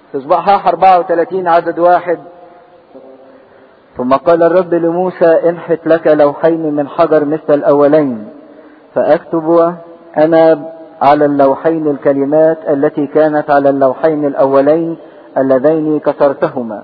في اصباح 34 عدد واحد ثم قال الرب لموسى انحت لك لوحين من حجر مثل الاولين فاكتب انا على اللوحين الكلمات التي كانت على اللوحين الاولين اللذين كسرتهما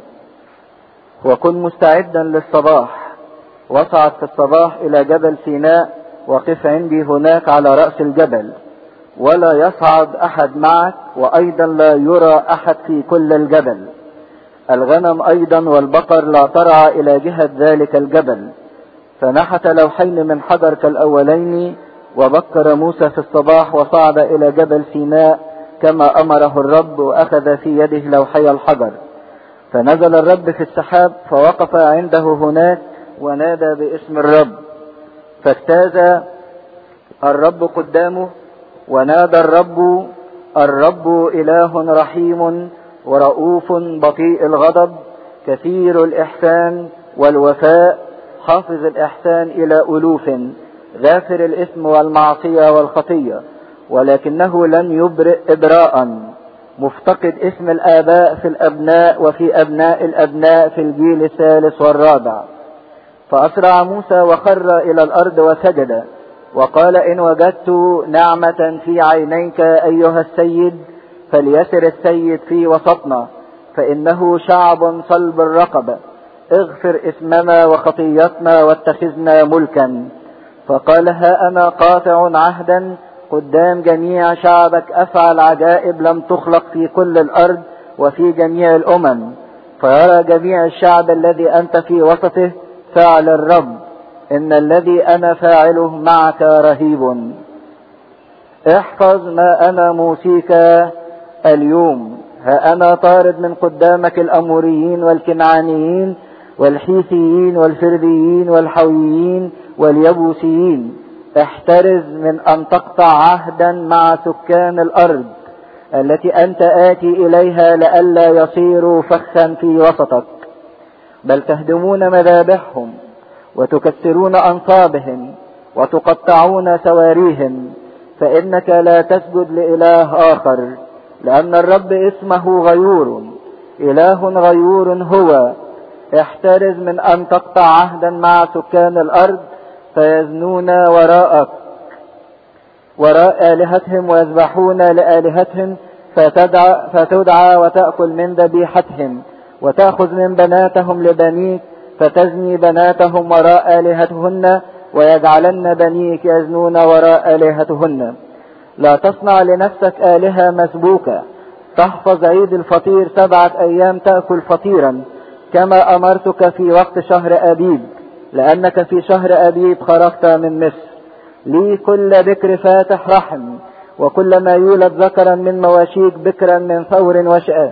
وكن مستعدا للصباح واصعد في الصباح الى جبل سيناء وقف عندي هناك على راس الجبل ولا يصعد احد معك وايضا لا يرى احد في كل الجبل الغنم ايضا والبقر لا ترعى الى جهه ذلك الجبل فنحت لوحين من حجر كالاولين وبكر موسى في الصباح وصعد الى جبل سيناء كما امره الرب واخذ في يده لوحي الحجر فنزل الرب في السحاب فوقف عنده هناك ونادى باسم الرب فاجتاز الرب قدامه ونادى الرب الرب اله رحيم ورؤوف بطيء الغضب كثير الاحسان والوفاء حافظ الاحسان الى الوف غافر الاثم والمعصيه والخطيه ولكنه لن يبرئ ابراء مفتقد اسم الاباء في الابناء وفي ابناء الابناء في الجيل الثالث والرابع فاسرع موسى وخر الى الارض وسجد وقال ان وجدت نعمه في عينيك ايها السيد فليسر السيد في وسطنا فانه شعب صلب الرقبه اغفر اثمنا وخطيتنا واتخذنا ملكا فقال ها انا قاطع عهدا قدام جميع شعبك افعل عجائب لم تخلق في كل الارض وفي جميع الامم فيرى جميع الشعب الذي انت في وسطه فعل الرب ان الذي انا فاعله معك رهيب احفظ ما انا موسيك اليوم ها انا طارد من قدامك الاموريين والكنعانيين والحيثيين والفرديين والحويين واليبوسيين احترز من ان تقطع عهدا مع سكان الارض التي انت اتي اليها لئلا يصيروا فخا في وسطك بل تهدمون مذابحهم وتكسرون انصابهم وتقطعون سواريهم فانك لا تسجد لاله اخر لان الرب اسمه غيور اله غيور هو احترز من ان تقطع عهدا مع سكان الارض فيزنون وراءك وراء آلهتهم ويذبحون لآلهتهم فتدعى, فتدعى وتأكل من ذبيحتهم وتأخذ من بناتهم لبنيك فتزني بناتهم وراء آلهتهن ويجعلن بنيك يزنون وراء آلهتهن لا تصنع لنفسك آلهة مسبوكة تحفظ عيد الفطير سبعة أيام تأكل فطيرا كما أمرتك في وقت شهر أبيب لأنك في شهر أبيب خرجت من مصر لي كل بكر فاتح رحم وكل ما يولد ذكرا من مواشيك بكرا من ثور وشآ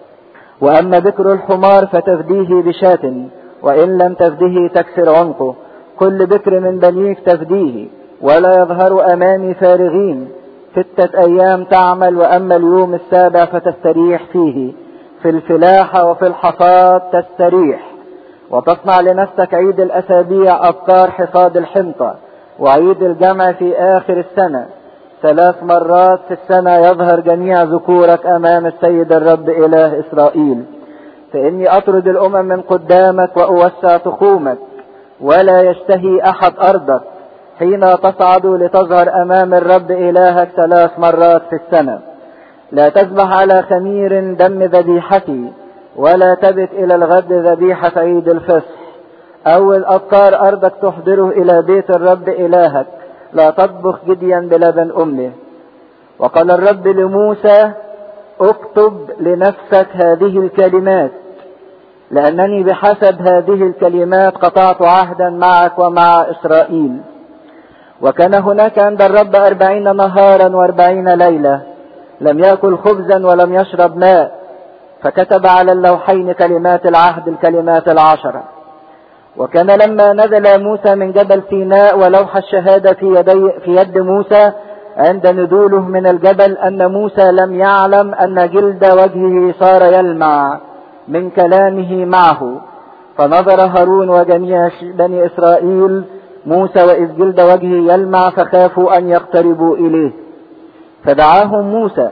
وأما بكر الحمار فتفديه بشاة وإن لم تفده تكسر عنقه كل بكر من بنيك تفديه ولا يظهر أمامي فارغين ستة أيام تعمل وأما اليوم السابع فتستريح فيه في الفلاحة وفي الحصاد تستريح وتصنع لنفسك عيد الأسابيع أبكار حصاد الحنطة وعيد الجمع في آخر السنة ثلاث مرات في السنة يظهر جميع ذكورك أمام السيد الرب إله إسرائيل فإني أطرد الأمم من قدامك وأوسع تخومك ولا يشتهي أحد أرضك حين تصعد لتظهر أمام الرب إلهك ثلاث مرات في السنة لا تذبح على خمير دم ذبيحتي ولا تبت إلى الغد ذبيحة عيد الفصح أول أبكار أرضك تحضره إلى بيت الرب إلهك لا تطبخ جديا بلبن أمه وقال الرب لموسى اكتب لنفسك هذه الكلمات لأنني بحسب هذه الكلمات قطعت عهدا معك ومع إسرائيل وكان هناك عند الرب أربعين نهارا وأربعين ليلة لم يأكل خبزا ولم يشرب ماء فكتب على اللوحين كلمات العهد الكلمات العشرة وكان لما نزل موسى من جبل سيناء ولوح الشهادة في, يدي في يد موسى عند نزوله من الجبل أن موسى لم يعلم أن جلد وجهه صار يلمع من كلامه معه فنظر هارون وجميع بني إسرائيل موسى وإذ جلد وجهه يلمع فخافوا أن يقتربوا إليه فدعاهم موسى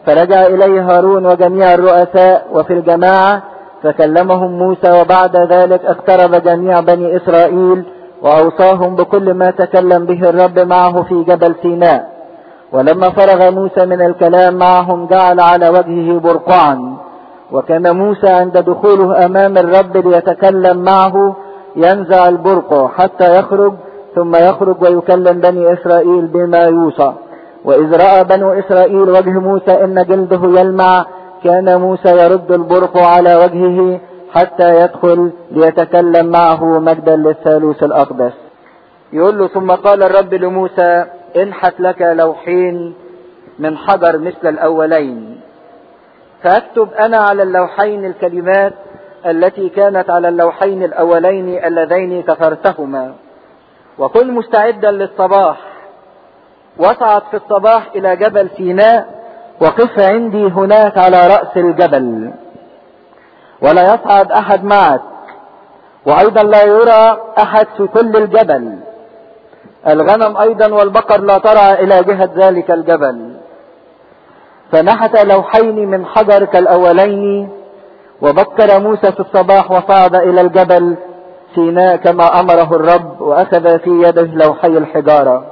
فرجع إليه هارون وجميع الرؤساء وفي الجماعة فكلمهم موسى وبعد ذلك اقترب جميع بني إسرائيل وأوصاهم بكل ما تكلم به الرب معه في جبل سيناء ولما فرغ موسى من الكلام معهم جعل على وجهه برقعا وكان موسى عند دخوله أمام الرب ليتكلم معه ينزع البرقع حتى يخرج ثم يخرج ويكلم بني إسرائيل بما يوصى وإذ رأى بنو إسرائيل وجه موسى إن جلده يلمع كان موسى يرد البرق على وجهه حتى يدخل ليتكلم معه مجدا للثالوث الأقدس يقول له ثم قال الرب لموسى انحت لك لوحين من حجر مثل الأولين فاكتب أنا على اللوحين الكلمات التي كانت على اللوحين الأولين اللذين كفرتهما وكن مستعدا للصباح واصعد في الصباح إلى جبل سيناء وقف عندي هناك على رأس الجبل ولا يصعد أحد معك وأيضا لا يرى أحد في كل الجبل الغنم أيضا والبقر لا ترى إلى جهة ذلك الجبل فنحت لوحين من حجر كالأولين وبكر موسى في الصباح وصعد إلى الجبل سيناء كما أمره الرب وأخذ في يده لوحي الحجارة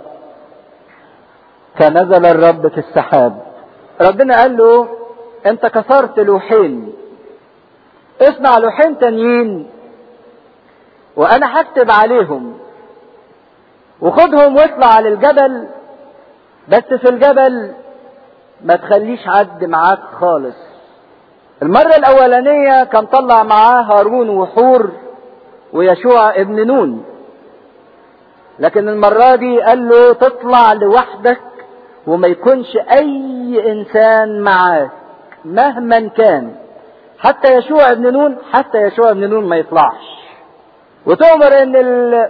فنزل الرب في السحاب ربنا قال له انت كسرت لوحين اصنع لوحين تانيين وانا هكتب عليهم وخدهم واطلع على الجبل بس في الجبل ما تخليش حد معاك خالص المرة الأولانية كان طلع معاه هارون وحور ويشوع ابن نون لكن المرة دي قال له تطلع لوحدك وما يكونش أي إنسان معاك مهما كان حتى يشوع ابن نون حتى يشوع ابن نون ما يطلعش وتؤمر ان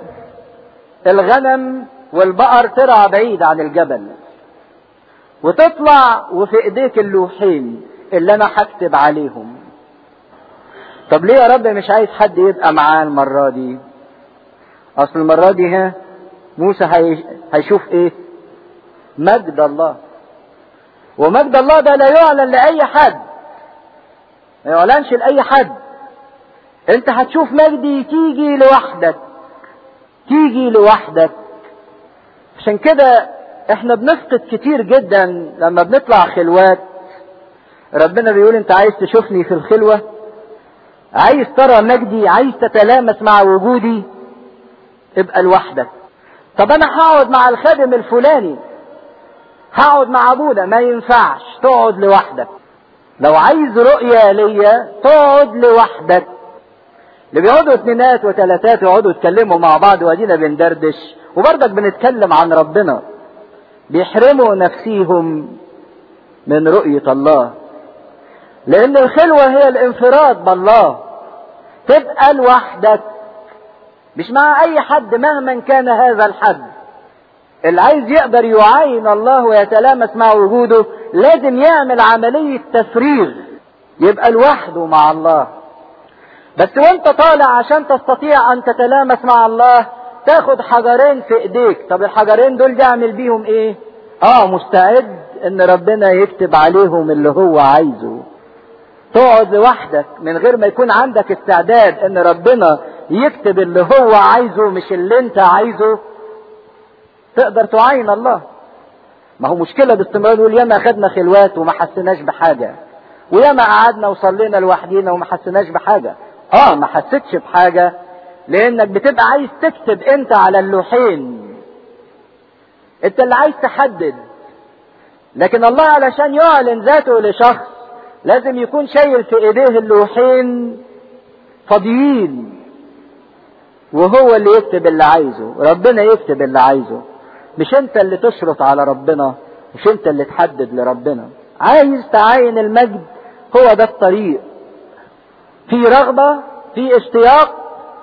الغنم والبقر ترعى بعيد عن الجبل وتطلع وفي ايديك اللوحين اللي انا هكتب عليهم طب ليه يا رب مش عايز حد يبقى معاه المرة دي اصل المرة دي ها موسى هيشوف ايه مجد الله ومجد الله ده لا يعلن لأي حد ما يعلنش لأي حد انت هتشوف مجدي تيجي لوحدك تيجي لوحدك عشان كده احنا بنفقد كتير جدا لما بنطلع خلوات ربنا بيقول انت عايز تشوفني في الخلوة عايز ترى مجدي عايز تتلامس مع وجودي ابقى لوحدك طب انا هقعد مع الخادم الفلاني هقعد مع ابونا ما ينفعش تقعد لوحدك لو عايز رؤية ليا تقعد لوحدك اللي بيقعدوا اثنينات وثلاثات يقعدوا يتكلموا مع بعض وادينا بندردش وبرضك بنتكلم عن ربنا بيحرموا نفسيهم من رؤية الله لأن الخلوة هي الانفراد بالله تبقى لوحدك مش مع أي حد مهما كان هذا الحد اللي عايز يقدر يعاين الله ويتلامس مع وجوده لازم يعمل عملية تفريغ يبقى لوحده مع الله بس وانت طالع عشان تستطيع ان تتلامس مع الله تاخد حجرين في ايديك طب الحجرين دول تعمل بيهم ايه اه مستعد ان ربنا يكتب عليهم اللي هو عايزه تقعد لوحدك من غير ما يكون عندك استعداد ان ربنا يكتب اللي هو عايزه مش اللي انت عايزه تقدر تعاين الله ما هو مشكلة باستمرار يقول ياما اخدنا خلوات وما حسيناش بحاجة وياما قعدنا وصلينا لوحدينا وما حسيناش بحاجة اه ما حسيتش بحاجة لانك بتبقى عايز تكتب انت على اللوحين انت اللي عايز تحدد لكن الله علشان يعلن ذاته لشخص لازم يكون شايل في ايديه اللوحين فاضيين وهو اللي يكتب اللي عايزه ربنا يكتب اللي عايزه مش انت اللي تشرط على ربنا مش انت اللي تحدد لربنا عايز تعاين المجد هو ده الطريق في رغبة في اشتياق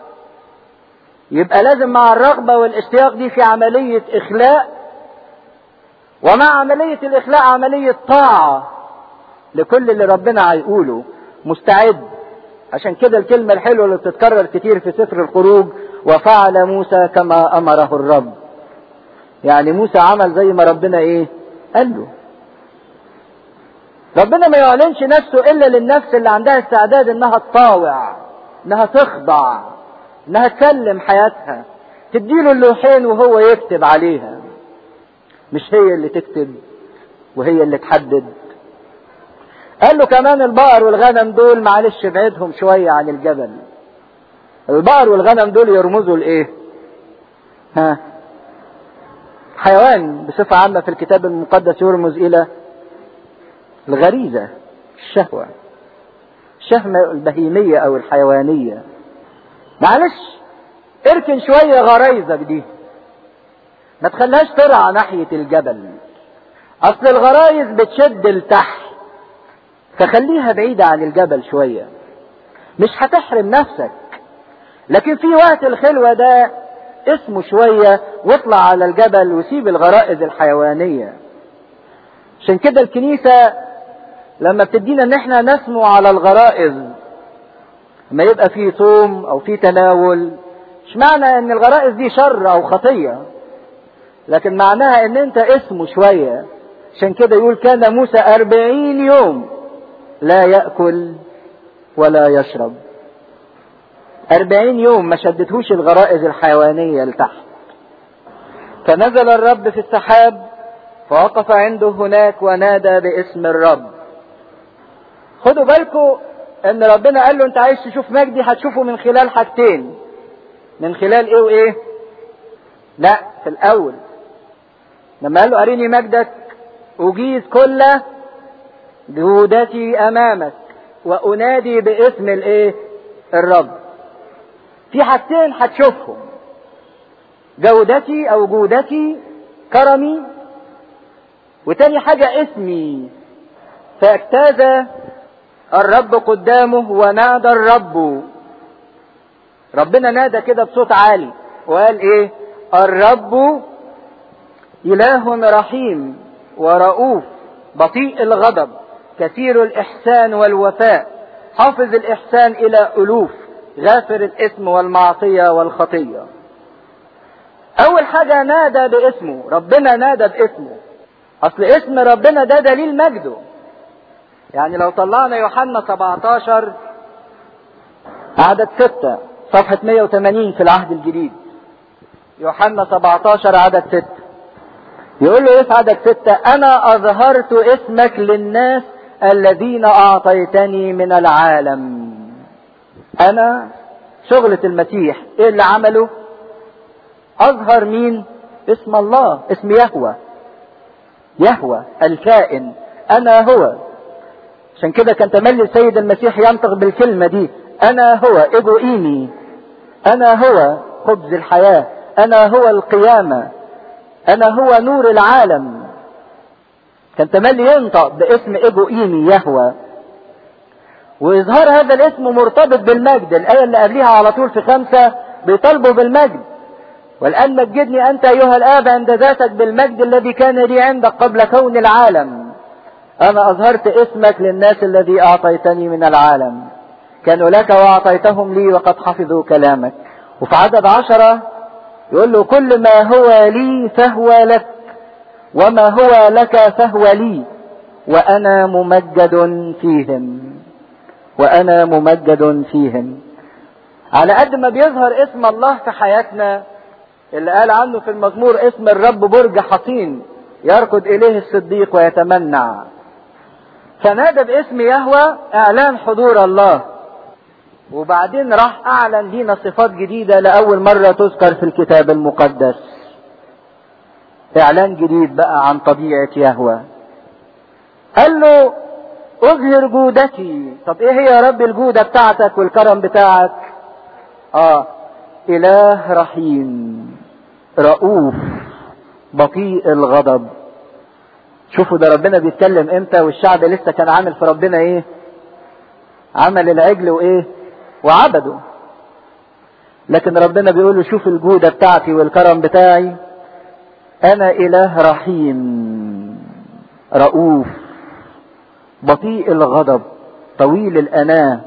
يبقى لازم مع الرغبة والاشتياق دي في عملية اخلاء ومع عملية الاخلاء عملية طاعة لكل اللي ربنا هيقوله مستعد عشان كده الكلمة الحلوة اللي بتتكرر كتير في سفر الخروج وفعل موسى كما امره الرب يعني موسى عمل زي ما ربنا ايه قال له ربنا ما يعلنش نفسه الا للنفس اللي عندها استعداد انها تطاوع انها تخضع انها تسلم حياتها تديله اللوحين وهو يكتب عليها مش هي اللي تكتب وهي اللي تحدد قال له كمان البقر والغنم دول معلش ابعدهم شوية عن الجبل البقر والغنم دول يرمزوا لايه ها حيوان بصفة عامة في الكتاب المقدس يرمز الى الغريزة الشهوة الشهوة البهيمية او الحيوانية معلش اركن شوية غرايزك دي ما تخليهاش ترعى ناحية الجبل اصل الغرايز بتشد لتحت فخليها بعيدة عن الجبل شوية مش هتحرم نفسك لكن في وقت الخلوة ده اسمه شوية واطلع على الجبل وسيب الغرائز الحيوانية عشان كده الكنيسة لما بتدينا ان احنا نسمو على الغرائز لما يبقى في صوم او في تناول مش معنى ان الغرائز دي شر او خطية لكن معناها ان انت اسمه شوية عشان كده يقول كان موسى أربعين يوم لا يأكل ولا يشرب أربعين يوم ما شدتهوش الغرائز الحيوانية لتحت فنزل الرب في السحاب فوقف عنده هناك ونادى باسم الرب خدوا بالكم ان ربنا قال له انت عايز تشوف مجدي هتشوفه من خلال حاجتين من خلال ايه وايه لا في الاول لما قال له اريني مجدك اجيز كل جهودتي امامك وانادي باسم الايه الرب في حاجتين هتشوفهم جودتي او جودتي كرمي وتاني حاجة اسمي فاجتاز الرب قدامه ونادى الرب ربنا نادى كده بصوت عالي وقال ايه الرب اله رحيم ورؤوف بطيء الغضب كثير الاحسان والوفاء حافظ الاحسان الى الوف غافر الاثم والمعصيه والخطيه اول حاجه نادى باسمه ربنا نادى باسمه اصل اسم ربنا ده دليل مجده يعني لو طلعنا يوحنا 17 عدد 6 صفحة 180 في العهد الجديد يوحنا 17 عدد 6 يقول له ايه في عدد 6 انا اظهرت اسمك للناس الذين اعطيتني من العالم انا شغلة المسيح ايه اللي عمله اظهر مين اسم الله اسم يهوه يهوى الكائن انا هو عشان كده كان تملي السيد المسيح ينطق بالكلمه دي انا هو ايجو ايمي انا هو خبز الحياه انا هو القيامه انا هو نور العالم كان تملي ينطق باسم ايجو ايمي يهوى واظهار هذا الاسم مرتبط بالمجد الايه اللي قبليها على طول في خمسه بيطالبوا بالمجد والآن مجدني أنت أيها الآب عند ذاتك بالمجد الذي كان لي عندك قبل كون العالم أنا أظهرت اسمك للناس الذي أعطيتني من العالم كانوا لك وأعطيتهم لي وقد حفظوا كلامك وفي عدد عشرة يقول له كل ما هو لي فهو لك وما هو لك فهو لي وأنا ممجد فيهم وأنا ممجد فيهم على قد ما بيظهر اسم الله في حياتنا اللي قال عنه في المزمور اسم الرب برج حصين يركض اليه الصديق ويتمنع فنادى باسم يهوى اعلان حضور الله وبعدين راح اعلن لينا صفات جديده لاول مره تذكر في الكتاب المقدس اعلان جديد بقى عن طبيعه يهوى قال له اظهر جودتي طب ايه هي يا رب الجوده بتاعتك والكرم بتاعك اه اله رحيم رؤوف بطيء الغضب شوفوا ده ربنا بيتكلم امتى والشعب لسه كان عامل في ربنا ايه عمل العجل وايه وعبده لكن ربنا بيقول له شوف الجودة بتاعتي والكرم بتاعي انا اله رحيم رؤوف بطيء الغضب طويل الاناه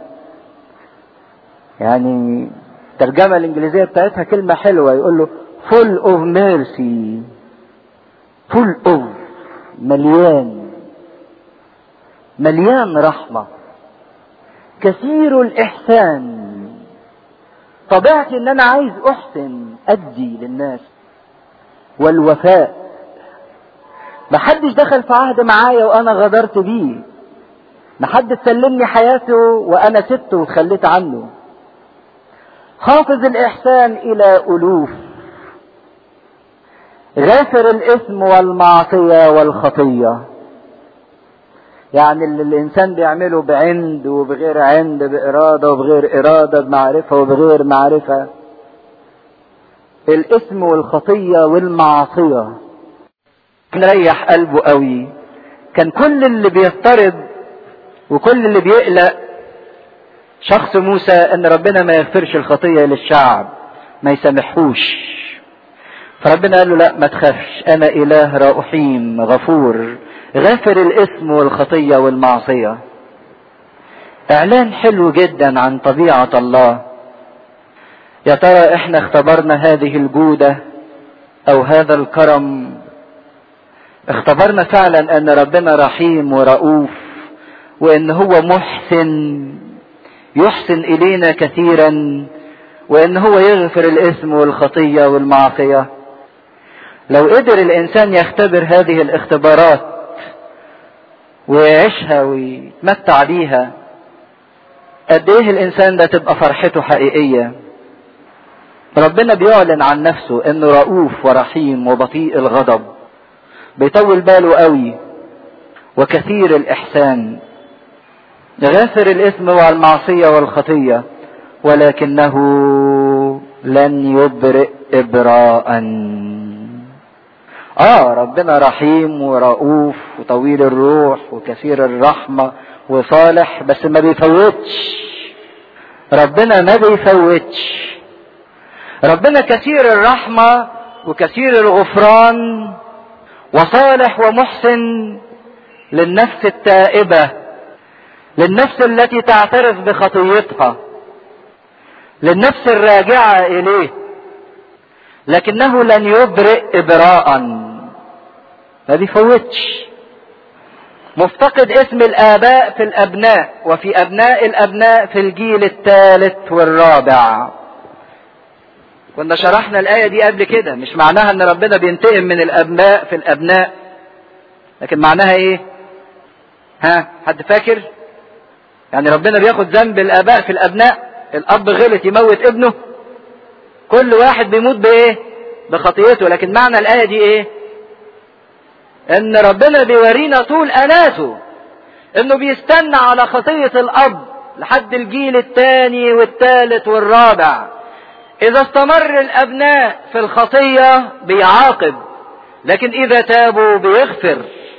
يعني الترجمة الانجليزية بتاعتها كلمة حلوة يقول له full of mercy full of مليان مليان رحمة كثير الإحسان طبيعتي إن أنا عايز أحسن أدي للناس والوفاء محدش دخل في عهد معايا وأنا غدرت بيه محدش سلمني حياته وأنا سبته وتخليت عنه حافظ الإحسان إلى ألوف غافر الإثم والمعصية والخطية يعني اللي الإنسان بيعمله بعند وبغير عند بإرادة وبغير إرادة بمعرفة وبغير معرفة الإثم والخطية والمعصية نريح قلبه قوي كان كل اللي بيضطرب وكل اللي بيقلق شخص موسى ان ربنا ما يغفرش الخطية للشعب ما يسامحوش فربنا قال له لا ما تخافش انا اله رحيم غفور غافر الاثم والخطية والمعصية اعلان حلو جدا عن طبيعة الله يا ترى احنا اختبرنا هذه الجودة او هذا الكرم اختبرنا فعلا ان ربنا رحيم ورؤوف وان هو محسن يحسن الينا كثيرا وان هو يغفر الاثم والخطيه والمعصيه لو قدر الانسان يختبر هذه الاختبارات ويعيشها ويتمتع بيها قد ايه الانسان ده تبقى فرحته حقيقيه ربنا بيعلن عن نفسه انه رؤوف ورحيم وبطيء الغضب بيطول باله قوي وكثير الاحسان غافر الاثم والمعصيه والخطيه ولكنه لن يبرئ ابراء اه ربنا رحيم ورؤوف وطويل الروح وكثير الرحمه وصالح بس ما بيفوتش ربنا ما بيفوتش ربنا كثير الرحمه وكثير الغفران وصالح ومحسن للنفس التائبه للنفس التي تعترف بخطيتها للنفس الراجعه اليه لكنه لن يبرئ ابراء ما بيفوتش مفتقد اسم الاباء في الابناء وفي ابناء الابناء في الجيل الثالث والرابع كنا شرحنا الآية دي قبل كده مش معناها ان ربنا بينتقم من الابناء في الابناء لكن معناها ايه ها حد فاكر يعني ربنا بياخد ذنب الاباء في الابناء الاب غلط يموت ابنه كل واحد بيموت بايه بخطيته لكن معنى الآية دي ايه ان ربنا بيورينا طول اناته انه بيستنى على خطية الاب لحد الجيل الثاني والثالث والرابع اذا استمر الابناء في الخطية بيعاقب لكن اذا تابوا بيغفر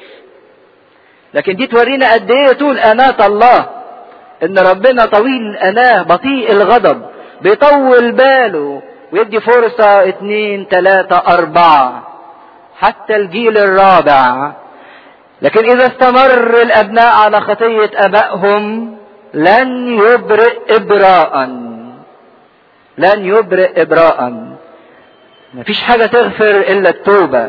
لكن دي تورينا قد ايه طول اناة الله ان ربنا طويل الاناه بطيء الغضب بيطول باله ويدي فرصة اتنين تلاتة اربعة حتى الجيل الرابع لكن اذا استمر الابناء على خطية ابائهم لن يبرئ ابراء لن يبرئ ابراء مفيش حاجة تغفر الا التوبة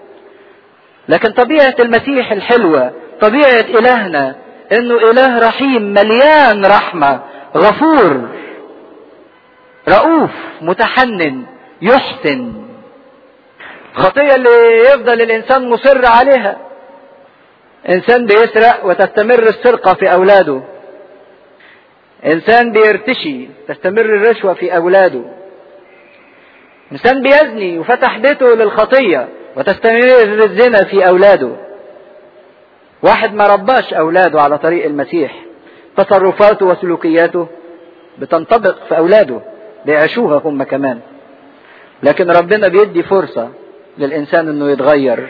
لكن طبيعة المسيح الحلوة طبيعة الهنا انه اله رحيم مليان رحمة غفور رؤوف متحنن يحسن الخطية اللي يفضل الانسان مصر عليها انسان بيسرق وتستمر السرقة في اولاده انسان بيرتشي تستمر الرشوة في اولاده انسان بيزني وفتح بيته للخطية وتستمر الزنا في اولاده واحد ما رباش اولاده على طريق المسيح تصرفاته وسلوكياته بتنطبق في اولاده بيعيشوها هم كمان لكن ربنا بيدي فرصة للانسان انه يتغير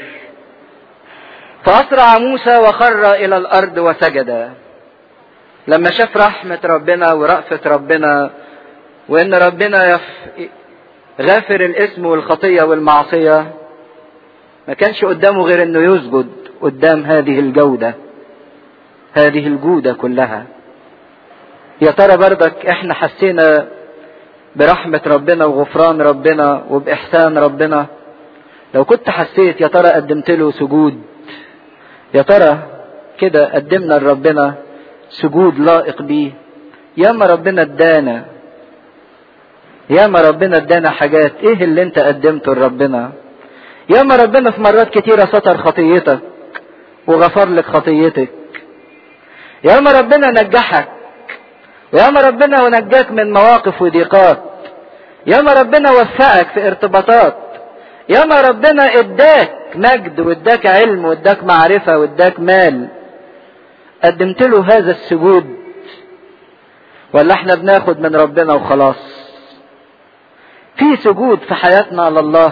فاسرع موسى وخر الى الارض وسجد لما شاف رحمة ربنا ورأفة ربنا وان ربنا يف... غافر الاسم والخطية والمعصية ما كانش قدامه غير انه يسجد قدام هذه الجودة هذه الجودة كلها يا ترى بردك احنا حسينا برحمة ربنا وغفران ربنا وبإحسان ربنا لو كنت حسيت يا ترى قدمت له سجود يا ترى كده قدمنا لربنا سجود لائق بيه ياما ربنا ادانا ياما ربنا ادانا حاجات ايه اللي انت قدمته لربنا ياما ربنا في مرات كتيرة ستر خطيتك وغفر لك خطيتك ياما ربنا نجحك ياما ربنا نجاك من مواقف وضيقات ياما ربنا وفقك في ارتباطات ياما ربنا اداك مجد واداك علم واداك معرفة واداك مال قدمت له هذا السجود ولا احنا بناخد من ربنا وخلاص في سجود في حياتنا لله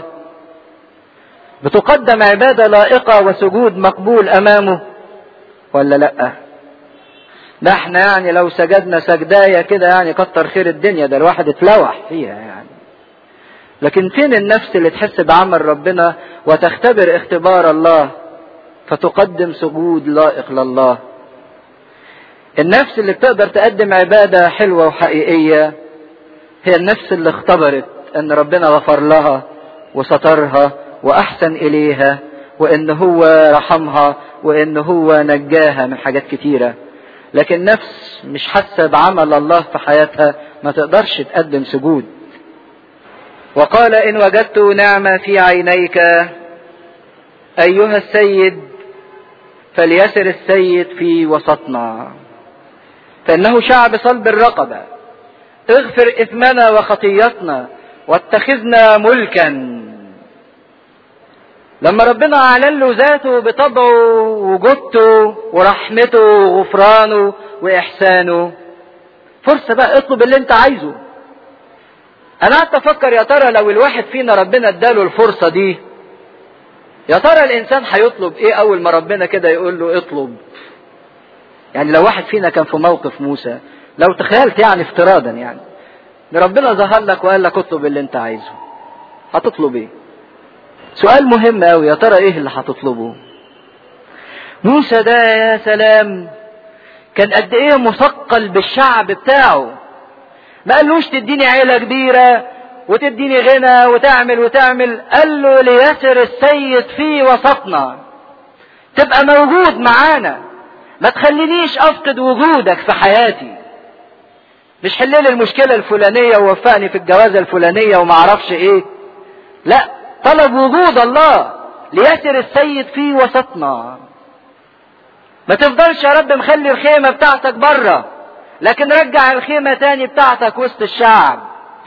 بتقدم عبادة لائقة وسجود مقبول أمامه ولا لأ ده احنا يعني لو سجدنا سجداية كده يعني كتر خير الدنيا ده الواحد اتلوح فيها يعني لكن فين النفس اللي تحس بعمل ربنا وتختبر اختبار الله فتقدم سجود لائق لله النفس اللي بتقدر تقدم عبادة حلوة وحقيقية هي النفس اللي اختبرت ان ربنا غفر لها وسترها واحسن اليها وان هو رحمها وان هو نجاها من حاجات كتيرة لكن نفس مش حاسة بعمل الله في حياتها ما تقدرش تقدم سجود وقال ان وجدت نعمة في عينيك ايها السيد فليسر السيد في وسطنا فانه شعب صلب الرقبة اغفر اثمنا وخطيتنا واتخذنا ملكا لما ربنا اعلن له ذاته بطبعه وجودته ورحمته وغفرانه واحسانه فرصه بقى اطلب اللي انت عايزه انا قعدت افكر يا ترى لو الواحد فينا ربنا اداله الفرصه دي يا ترى الانسان هيطلب ايه اول ما ربنا كده يقول له اطلب يعني لو واحد فينا كان في موقف موسى لو تخيلت يعني افتراضا يعني ان ربنا ظهر لك وقال لك اطلب اللي انت عايزه هتطلب ايه سؤال مهم قوي يا ترى ايه اللي هتطلبه موسى ده يا سلام كان قد ايه مثقل بالشعب بتاعه ما قالوش تديني عيلة كبيرة وتديني غنى وتعمل وتعمل قال له ليسر السيد في وسطنا تبقى موجود معانا ما تخلينيش افقد وجودك في حياتي مش حللي المشكلة الفلانية ووفقني في الجوازة الفلانية وما اعرفش ايه لا طلب وجود الله ليسر السيد في وسطنا ما تفضلش يا رب مخلي الخيمة بتاعتك بره لكن رجع الخيمة تاني بتاعتك وسط الشعب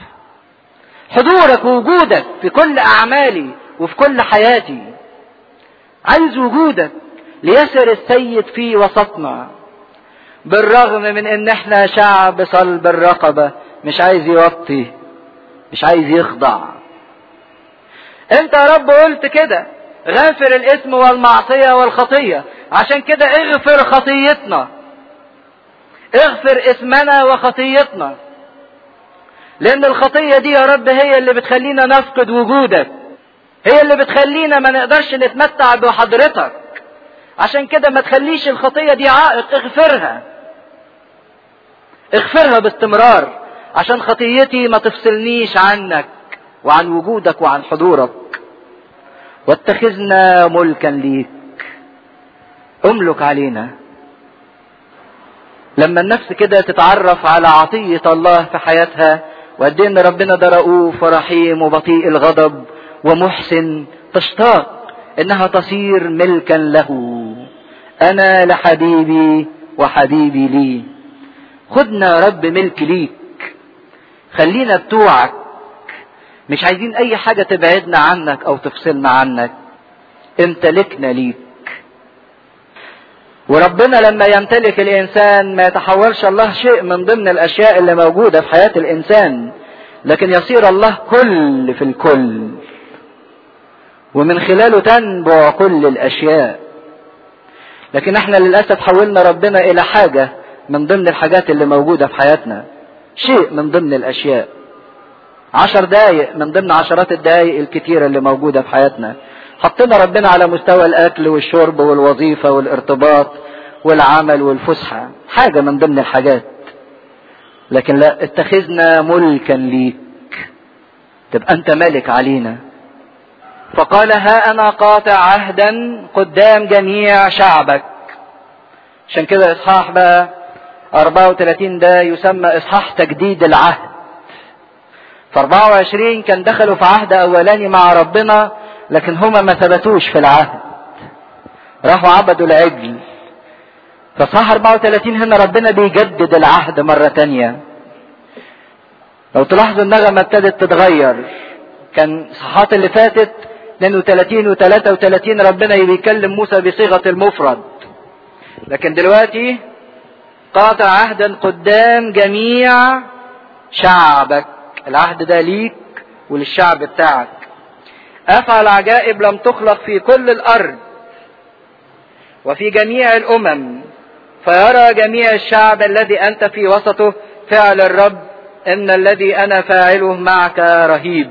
حضورك ووجودك في كل أعمالي وفي كل حياتي عايز وجودك ليسر السيد في وسطنا بالرغم من ان احنا شعب صلب الرقبة مش عايز يوطي مش عايز يخضع انت يا رب قلت كده غافر الاثم والمعصية والخطية عشان كده اغفر خطيتنا اغفر اسمنا وخطيتنا لان الخطية دي يا رب هي اللي بتخلينا نفقد وجودك هي اللي بتخلينا ما نقدرش نتمتع بحضرتك عشان كده ما تخليش الخطية دي عائق اغفرها اغفرها باستمرار عشان خطيتي ما تفصلنيش عنك وعن وجودك وعن حضورك واتخذنا ملكا ليك املك علينا لما النفس كده تتعرف على عطية الله في حياتها وقد ان ربنا ده رؤوف ورحيم وبطيء الغضب ومحسن تشتاق انها تصير ملكا له انا لحبيبي وحبيبي لي خدنا يا رب ملك ليك خلينا بتوعك مش عايزين اي حاجة تبعدنا عنك او تفصلنا عنك امتلكنا ليك وربنا لما يمتلك الانسان ما يتحولش الله شيء من ضمن الاشياء اللي موجودة في حياة الانسان لكن يصير الله كل في الكل ومن خلاله تنبع كل الاشياء لكن احنا للاسف حولنا ربنا الى حاجة من ضمن الحاجات اللي موجودة في حياتنا شيء من ضمن الاشياء عشر دقايق من ضمن عشرات الدقايق الكتيرة اللي موجودة في حياتنا حطينا ربنا على مستوى الاكل والشرب والوظيفة والارتباط والعمل والفسحة حاجة من ضمن الحاجات لكن لا اتخذنا ملكا ليك تبقى انت ملك علينا فقال ها انا قاطع عهدا قدام جميع شعبك عشان كده اصحاح بقى 34 ده يسمى اصحاح تجديد العهد في 24 كان دخلوا في عهد اولاني مع ربنا لكن هما ما ثبتوش في العهد راحوا عبدوا العجل فصح 34 هنا ربنا بيجدد العهد مرة تانية لو تلاحظوا النغمة ابتدت تتغير كان صحات اللي فاتت 32 و 33 ربنا بيكلم موسى بصيغة المفرد لكن دلوقتي قاطع عهدا قدام جميع شعبك العهد ده ليك وللشعب بتاعك افعل عجائب لم تخلق في كل الارض وفي جميع الامم فيرى جميع الشعب الذي انت في وسطه فعل الرب ان الذي انا فاعله معك رهيب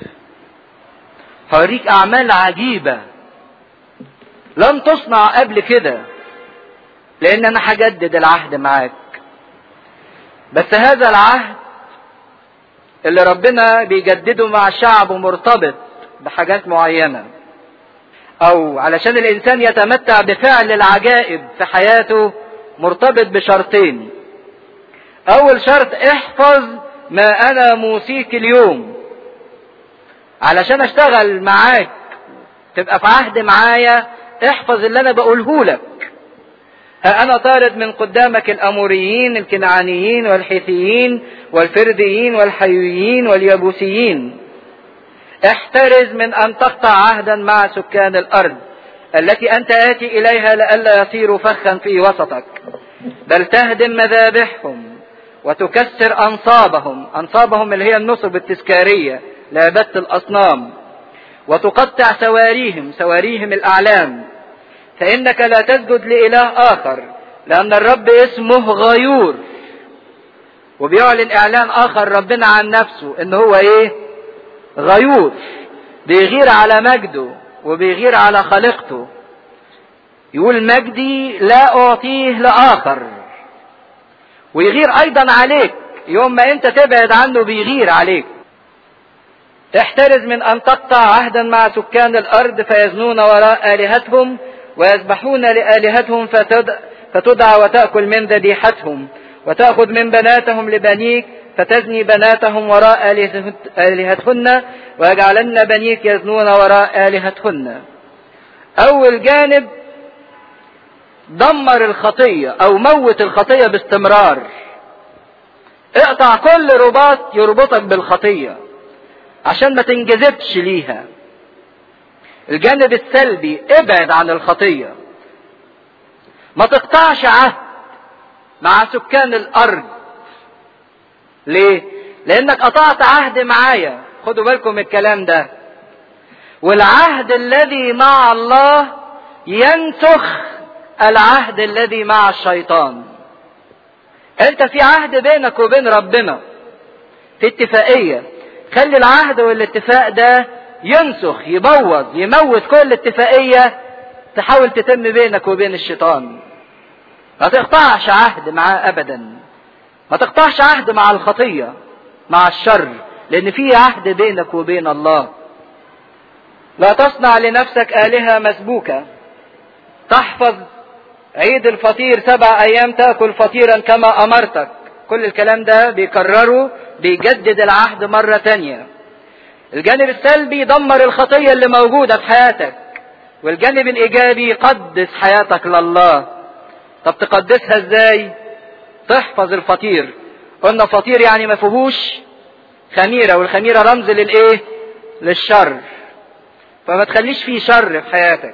هوريك اعمال عجيبة لم تصنع قبل كده لان انا هجدد العهد معاك بس هذا العهد اللي ربنا بيجدده مع شعبه مرتبط بحاجات معينة او علشان الانسان يتمتع بفعل العجائب في حياته مرتبط بشرطين اول شرط احفظ ما انا موصيك اليوم علشان اشتغل معاك تبقى في عهد معايا احفظ اللي انا بقوله لك ها انا طارد من قدامك الاموريين الكنعانيين والحيثيين والفرديين والحيويين واليبوسيين احترز من ان تقطع عهدا مع سكان الارض التي انت اتي اليها لئلا يصيروا فخا في وسطك بل تهدم مذابحهم وتكسر انصابهم انصابهم اللي هي النصب التذكاريه لعباده الاصنام وتقطع سواريهم سواريهم الاعلام فانك لا تسجد لاله اخر لان الرب اسمه غيور وبيعلن اعلان اخر ربنا عن نفسه ان هو ايه غيور بيغير على مجده وبيغير على خليقته يقول مجدي لا اعطيه لاخر ويغير ايضا عليك يوم ما انت تبعد عنه بيغير عليك احترز من ان تقطع عهدا مع سكان الارض فيزنون وراء الهتهم ويذبحون لالهتهم فتدعى وتاكل من ذبيحتهم وتاخذ من بناتهم لبنيك فتزني بناتهم وراء آلهتهن ويجعلن بنيك يزنون وراء آلهتهن أول جانب دمر الخطية أو موت الخطية باستمرار اقطع كل رباط يربطك بالخطية عشان ما تنجذبش ليها الجانب السلبي ابعد عن الخطية ما تقطعش عهد مع سكان الأرض ليه؟ لأنك قطعت عهد معايا خدوا بالكم من الكلام ده والعهد الذي مع الله ينسخ العهد الذي مع الشيطان انت في عهد بينك وبين ربنا في اتفاقية خلي العهد والاتفاق ده ينسخ يبوظ يموت كل اتفاقية تحاول تتم بينك وبين الشيطان ما تقطعش عهد معاه ابدا ما تقطعش عهد مع الخطية مع الشر لان في عهد بينك وبين الله لا تصنع لنفسك آلهة مسبوكة تحفظ عيد الفطير سبع أيام تأكل فطيرا كما أمرتك كل الكلام ده بيكرره بيجدد العهد مرة تانية الجانب السلبي دمر الخطية اللي موجودة في حياتك والجانب الإيجابي قدس حياتك لله طب تقدسها ازاي تحفظ الفطير قلنا فطير يعني ما فيهوش خميرة والخميرة رمز للايه للشر فما تخليش فيه شر في حياتك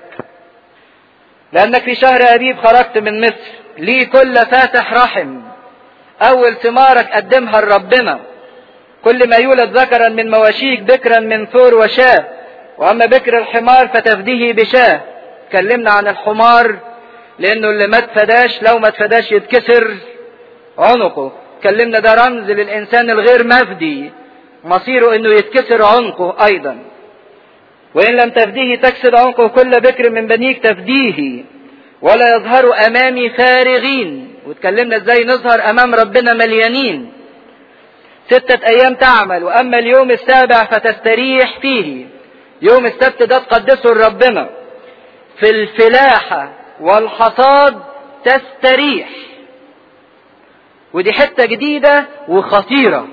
لانك في شهر ابيب خرجت من مصر ليه كل فاتح رحم اول ثمارك قدمها لربنا كل ما يولد ذكرا من مواشيك بكرا من ثور وشاه واما بكر الحمار فتفديه بشاه اتكلمنا عن الحمار لانه اللي ما اتفداش لو ما اتفداش يتكسر عنقه اتكلمنا ده رمز للانسان الغير مفدي مصيره انه يتكسر عنقه ايضا وإن لم تفديه تكسر عنقه كل بكر من بنيك تفديه ولا يظهروا أمامي فارغين واتكلمنا ازاي نظهر أمام ربنا مليانين ستة أيام تعمل وأما اليوم السابع فتستريح فيه يوم السبت ده تقدسه لربنا في الفلاحة والحصاد تستريح ودي حتة جديدة وخطيرة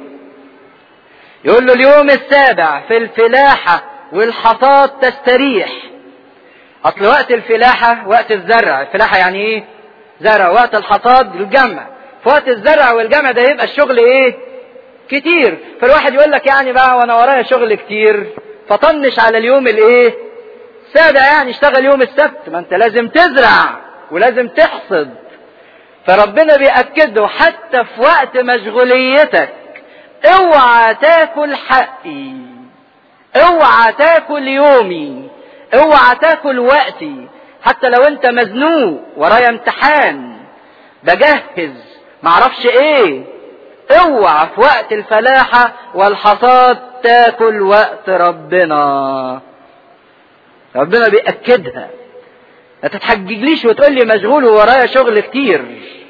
يقول له اليوم السابع في الفلاحة والحصاد تستريح اصل وقت الفلاحة وقت الزرع الفلاحة يعني ايه زرع وقت الحصاد الجمع في وقت الزرع والجمع ده يبقى الشغل ايه كتير فالواحد يقول لك يعني بقى وانا ورايا شغل كتير فطنش على اليوم الايه سابع يعني اشتغل يوم السبت ما انت لازم تزرع ولازم تحصد فربنا بيأكده حتى في وقت مشغوليتك اوعى تاكل حقي اوعى تاكل يومي اوعى تاكل وقتي حتى لو انت مزنوق ورايا امتحان بجهز معرفش ايه اوعى في وقت الفلاحة والحصاد تاكل وقت ربنا ربنا بيأكدها ما تتحججليش وتقول لي مشغول وورايا شغل كتير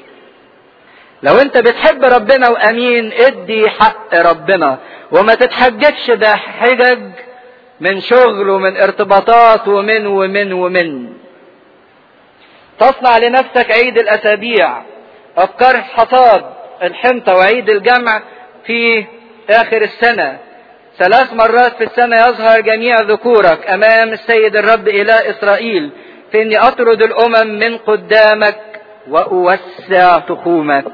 لو انت بتحب ربنا وامين ادي حق ربنا وما تتحججش ده حجج من شغل ومن ارتباطات ومن ومن ومن تصنع لنفسك عيد الاسابيع افكار حصاد الحنطة وعيد الجمع في اخر السنة ثلاث مرات في السنة يظهر جميع ذكورك امام السيد الرب اله اسرائيل في اني اطرد الامم من قدامك واوسع تخومك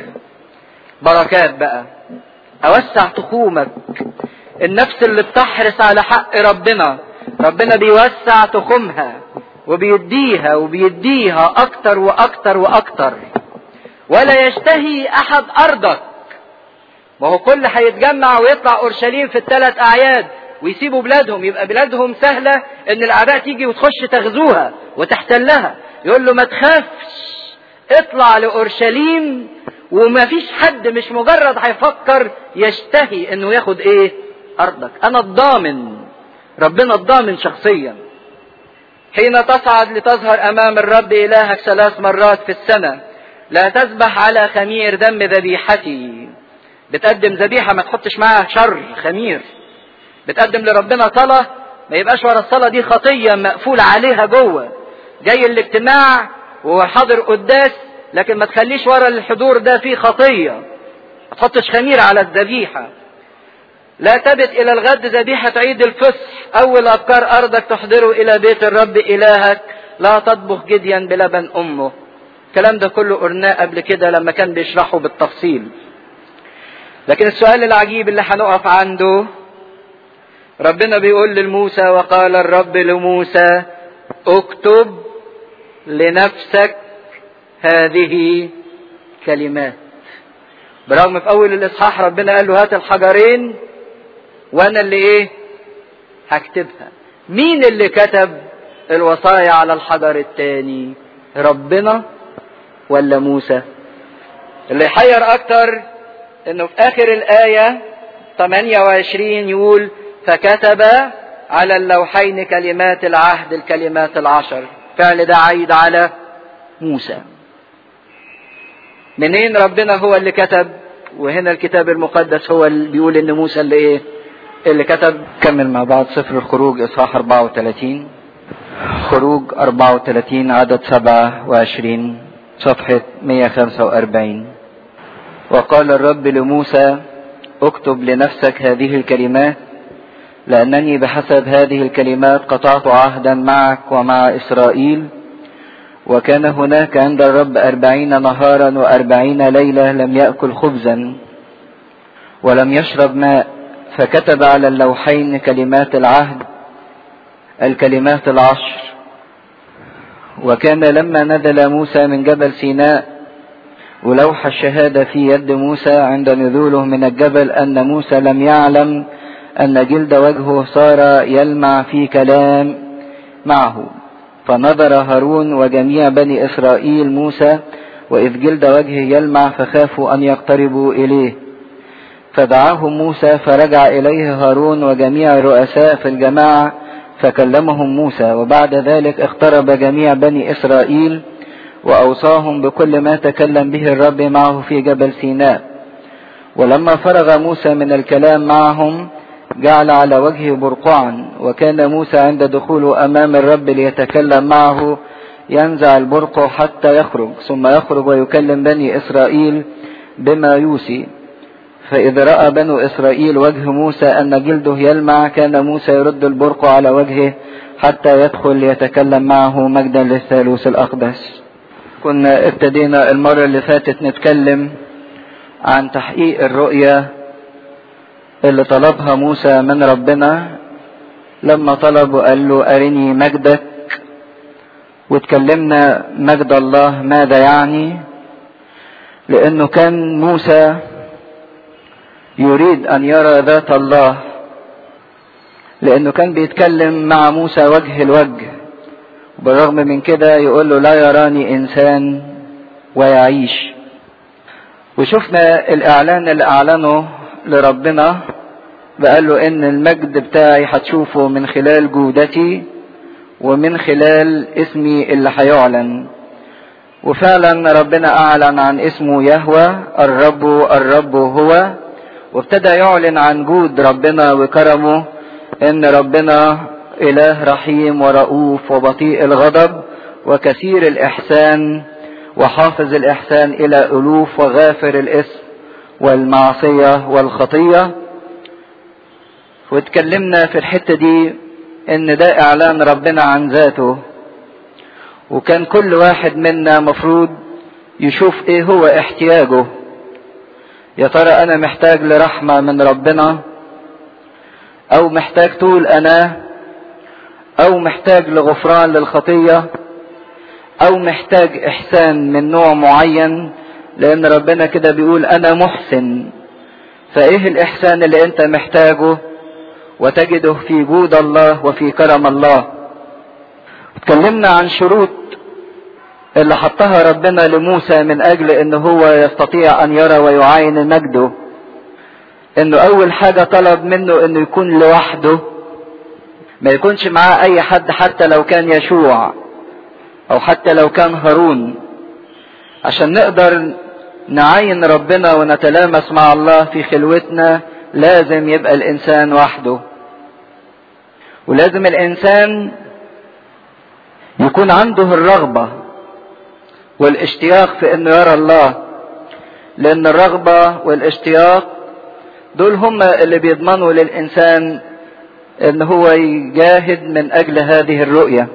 بركات بقى اوسع تخومك النفس اللي بتحرص على حق ربنا ربنا بيوسع تخومها وبيديها وبيديها اكتر واكتر واكتر ولا يشتهي احد ارضك ما هو كل هيتجمع ويطلع اورشليم في الثلاث اعياد ويسيبوا بلادهم يبقى بلادهم سهلة ان الاعداء تيجي وتخش تغزوها وتحتلها يقول له ما تخافش اطلع لاورشليم وما فيش حد مش مجرد هيفكر يشتهي انه ياخد ايه ارضك انا الضامن ربنا الضامن شخصيا حين تصعد لتظهر امام الرب الهك ثلاث مرات في السنه لا تذبح على خمير دم ذبيحتي بتقدم ذبيحه ما تحطش معاها شر خمير بتقدم لربنا صلاه ما يبقاش ورا الصلاه دي خطيه مقفول عليها جوه جاي الاجتماع وحاضر قداس لكن ما تخليش ورا الحضور ده فيه خطيه ما تحطش خمير على الذبيحه لا تبت الى الغد ذبيحة عيد الفصح اول افكار ارضك تحضره الى بيت الرب الهك لا تطبخ جديا بلبن امه الكلام ده كله قلناه قبل كده لما كان بيشرحه بالتفصيل لكن السؤال العجيب اللي هنقف عنده ربنا بيقول لموسى وقال الرب لموسى اكتب لنفسك هذه كلمات برغم في اول الاصحاح ربنا قال له هات الحجرين وانا اللي ايه هكتبها مين اللي كتب الوصايا على الحجر التاني ربنا ولا موسى اللي يحير اكتر انه في اخر الاية 28 يقول فكتب على اللوحين كلمات العهد الكلمات العشر فعل ده عايد على موسى منين ربنا هو اللي كتب وهنا الكتاب المقدس هو اللي بيقول ان موسى اللي ايه اللي كتب كمل مع بعض سفر الخروج اصحاح 34 خروج 34 عدد 27 صفحة 145 وقال الرب لموسى اكتب لنفسك هذه الكلمات لأنني بحسب هذه الكلمات قطعت عهدا معك ومع إسرائيل وكان هناك عند الرب أربعين نهارا وأربعين ليلة لم يأكل خبزا ولم يشرب ماء فكتب على اللوحين كلمات العهد الكلمات العشر وكان لما نزل موسى من جبل سيناء ولوح الشهادة في يد موسى عند نزوله من الجبل أن موسى لم يعلم أن جلد وجهه صار يلمع في كلام معه فنظر هارون وجميع بني إسرائيل موسى وإذ جلد وجهه يلمع فخافوا أن يقتربوا إليه فدعاهم موسى فرجع إليه هارون وجميع الرؤساء في الجماعة فكلمهم موسى وبعد ذلك اقترب جميع بني إسرائيل وأوصاهم بكل ما تكلم به الرب معه في جبل سيناء ولما فرغ موسى من الكلام معهم جعل على وجهه برقعا وكان موسى عند دخوله أمام الرب ليتكلم معه ينزع البرق حتى يخرج ثم يخرج ويكلم بني إسرائيل بما يوصي فإذا رأى بنو إسرائيل وجه موسى أن جلده يلمع كان موسى يرد البرق على وجهه حتى يدخل يتكلم معه مجدا للثالوث الأقدس كنا ابتدينا المرة اللي فاتت نتكلم عن تحقيق الرؤية اللي طلبها موسى من ربنا لما طلب وقال له أرني مجدك واتكلمنا مجد الله ماذا يعني لأنه كان موسى يريد أن يرى ذات الله لأنه كان بيتكلم مع موسى وجه الوجه بالرغم من كده يقول له لا يراني إنسان ويعيش وشفنا الإعلان اللي أعلنه لربنا بقال له إن المجد بتاعي هتشوفه من خلال جودتي ومن خلال اسمي اللي هيعلن وفعلا ربنا أعلن عن اسمه يهوى الرب الرب هو وابتدى يعلن عن جود ربنا وكرمه ان ربنا اله رحيم ورؤوف وبطيء الغضب وكثير الاحسان وحافظ الاحسان الى الوف وغافر الاثم والمعصيه والخطيه واتكلمنا في الحته دي ان ده اعلان ربنا عن ذاته وكان كل واحد منا مفروض يشوف ايه هو احتياجه يا ترى انا محتاج لرحمه من ربنا او محتاج طول انا او محتاج لغفران للخطيه او محتاج احسان من نوع معين لان ربنا كده بيقول انا محسن فايه الاحسان اللي انت محتاجه وتجده في جود الله وفي كرم الله اتكلمنا عن شروط اللي حطها ربنا لموسى من اجل ان هو يستطيع ان يرى ويعاين مجده انه اول حاجة طلب منه انه يكون لوحده ما يكونش معاه اي حد حتى لو كان يشوع او حتى لو كان هارون عشان نقدر نعاين ربنا ونتلامس مع الله في خلوتنا لازم يبقى الانسان وحده ولازم الانسان يكون عنده الرغبة والاشتياق في انه يرى الله لان الرغبة والاشتياق دول هم اللي بيضمنوا للانسان ان هو يجاهد من اجل هذه الرؤية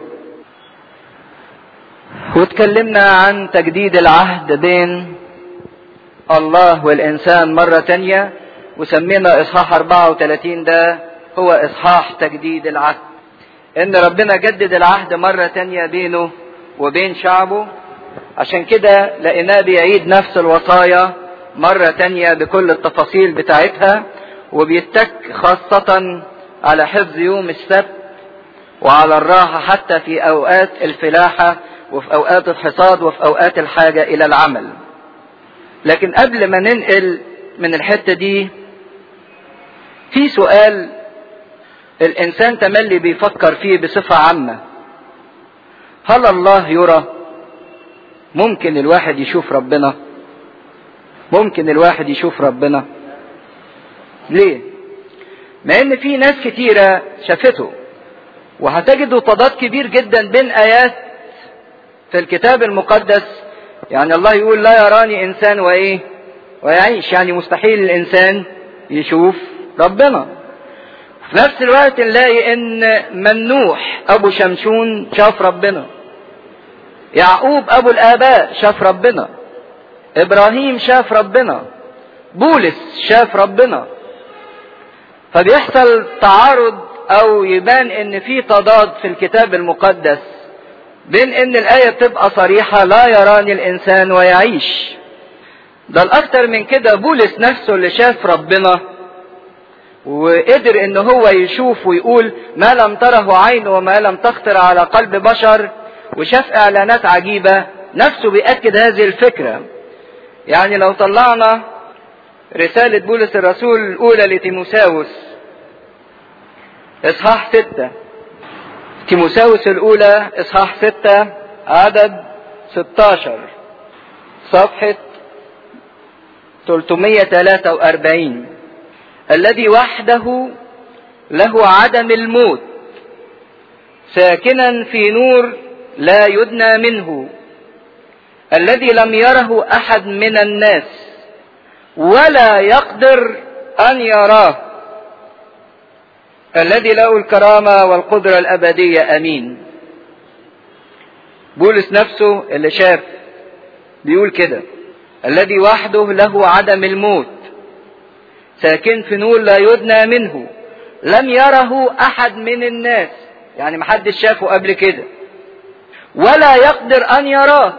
واتكلمنا عن تجديد العهد بين الله والانسان مرة تانية وسمينا اصحاح 34 ده هو اصحاح تجديد العهد ان ربنا جدد العهد مرة تانية بينه وبين شعبه عشان كده لقيناه بيعيد نفس الوصايا مرة تانية بكل التفاصيل بتاعتها وبيتك خاصة على حفظ يوم السبت وعلى الراحة حتى في أوقات الفلاحة وفي أوقات الحصاد وفي أوقات الحاجة إلى العمل لكن قبل ما ننقل من الحتة دي في سؤال الإنسان تملي بيفكر فيه بصفة عامة هل الله يرى ممكن الواحد يشوف ربنا ممكن الواحد يشوف ربنا ليه مع ان في ناس كتيرة شافته وهتجدوا تضاد كبير جدا بين ايات في الكتاب المقدس يعني الله يقول لا يراني انسان وايه ويعيش يعني مستحيل الانسان يشوف ربنا في نفس الوقت نلاقي ان ممنوح ابو شمشون شاف ربنا يعقوب ابو الاباء شاف ربنا ابراهيم شاف ربنا بولس شاف ربنا فبيحصل تعارض او يبان ان في تضاد في الكتاب المقدس بين ان الايه بتبقى صريحه لا يراني الانسان ويعيش ده الاكتر من كده بولس نفسه اللي شاف ربنا وقدر ان هو يشوف ويقول ما لم تره عين وما لم تخطر على قلب بشر وشاف اعلانات عجيبه نفسه بيأكد هذه الفكره يعني لو طلعنا رسالة بولس الرسول الأولى لتيموساوس إصحاح ستة تيموساوس الأولى إصحاح ستة عدد 16 صفحة 343 الذي وحده له عدم الموت ساكنا في نور لا يدنى منه الذي لم يره احد من الناس ولا يقدر ان يراه الذي له الكرامه والقدره الابديه امين بولس نفسه اللي شاف بيقول كده الذي وحده له عدم الموت ساكن في نور لا يدنى منه لم يره احد من الناس يعني محدش شافه قبل كده ولا يقدر ان يراه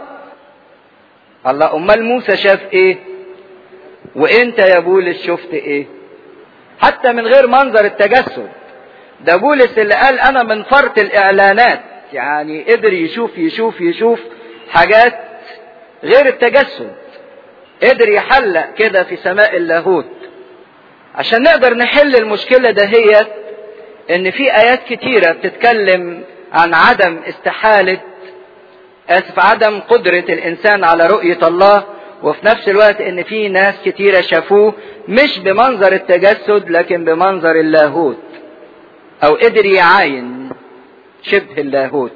الله امال موسى شاف ايه وانت يا بولس شفت ايه حتى من غير منظر التجسد ده بولس اللي قال انا من فرط الاعلانات يعني قدر يشوف يشوف يشوف حاجات غير التجسد قدر يحلق كده في سماء اللاهوت عشان نقدر نحل المشكلة دهيت ان في ايات كتيرة بتتكلم عن عدم استحالة اسف عدم قدرة الانسان على رؤية الله وفي نفس الوقت ان في ناس كتيرة شافوه مش بمنظر التجسد لكن بمنظر اللاهوت او قدر يعاين شبه اللاهوت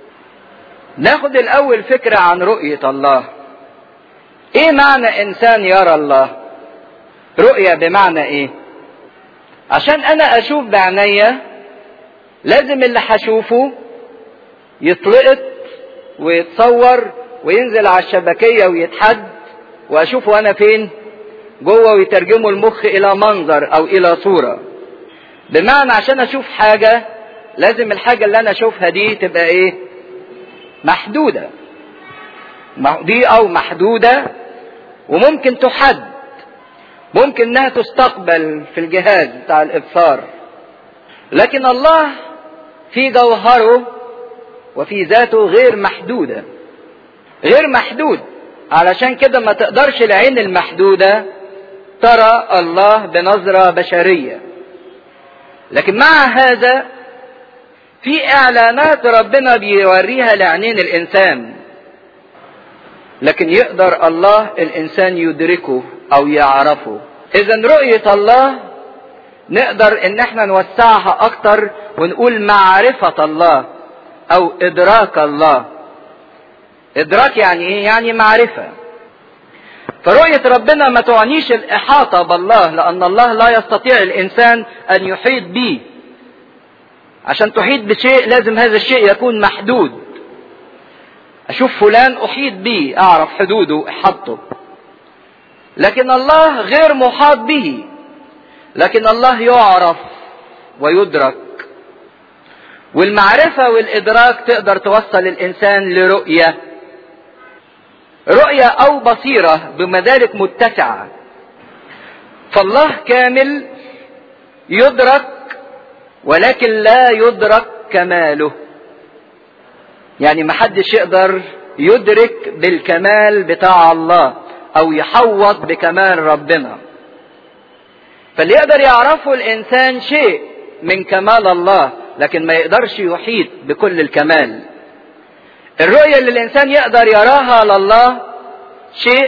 ناخد الاول فكرة عن رؤية الله ايه معنى انسان يرى الله رؤية بمعنى ايه عشان انا اشوف بعينيا لازم اللي هشوفه يتلقط ويتصور وينزل على الشبكية ويتحد واشوفه انا فين جوه ويترجمه المخ الى منظر او الى صورة بمعنى عشان اشوف حاجة لازم الحاجة اللي انا اشوفها دي تبقى ايه محدودة دي او محدودة وممكن تحد ممكن انها تستقبل في الجهاز بتاع الابصار لكن الله في جوهره وفي ذاته غير محدودة غير محدود علشان كده ما تقدرش العين المحدودة ترى الله بنظرة بشرية لكن مع هذا في اعلانات ربنا بيوريها لعينين الانسان لكن يقدر الله الانسان يدركه او يعرفه اذا رؤية الله نقدر ان احنا نوسعها اكتر ونقول معرفة الله او ادراك الله ادراك يعني ايه يعني معرفة فرؤية ربنا ما تعنيش الاحاطة بالله لان الله لا يستطيع الانسان ان يحيط به عشان تحيط بشيء لازم هذا الشيء يكون محدود اشوف فلان احيط به اعرف حدوده احاطته لكن الله غير محاط به لكن الله يعرف ويدرك والمعرفة والإدراك تقدر توصل الإنسان لرؤية رؤية أو بصيرة بمدارك متسعة فالله كامل يدرك ولكن لا يدرك كماله يعني محدش يقدر يدرك بالكمال بتاع الله او يحوط بكمال ربنا فاللي يقدر يعرفه الانسان شيء من كمال الله لكن ما يقدرش يحيط بكل الكمال الرؤية اللي الانسان يقدر يراها لله شيء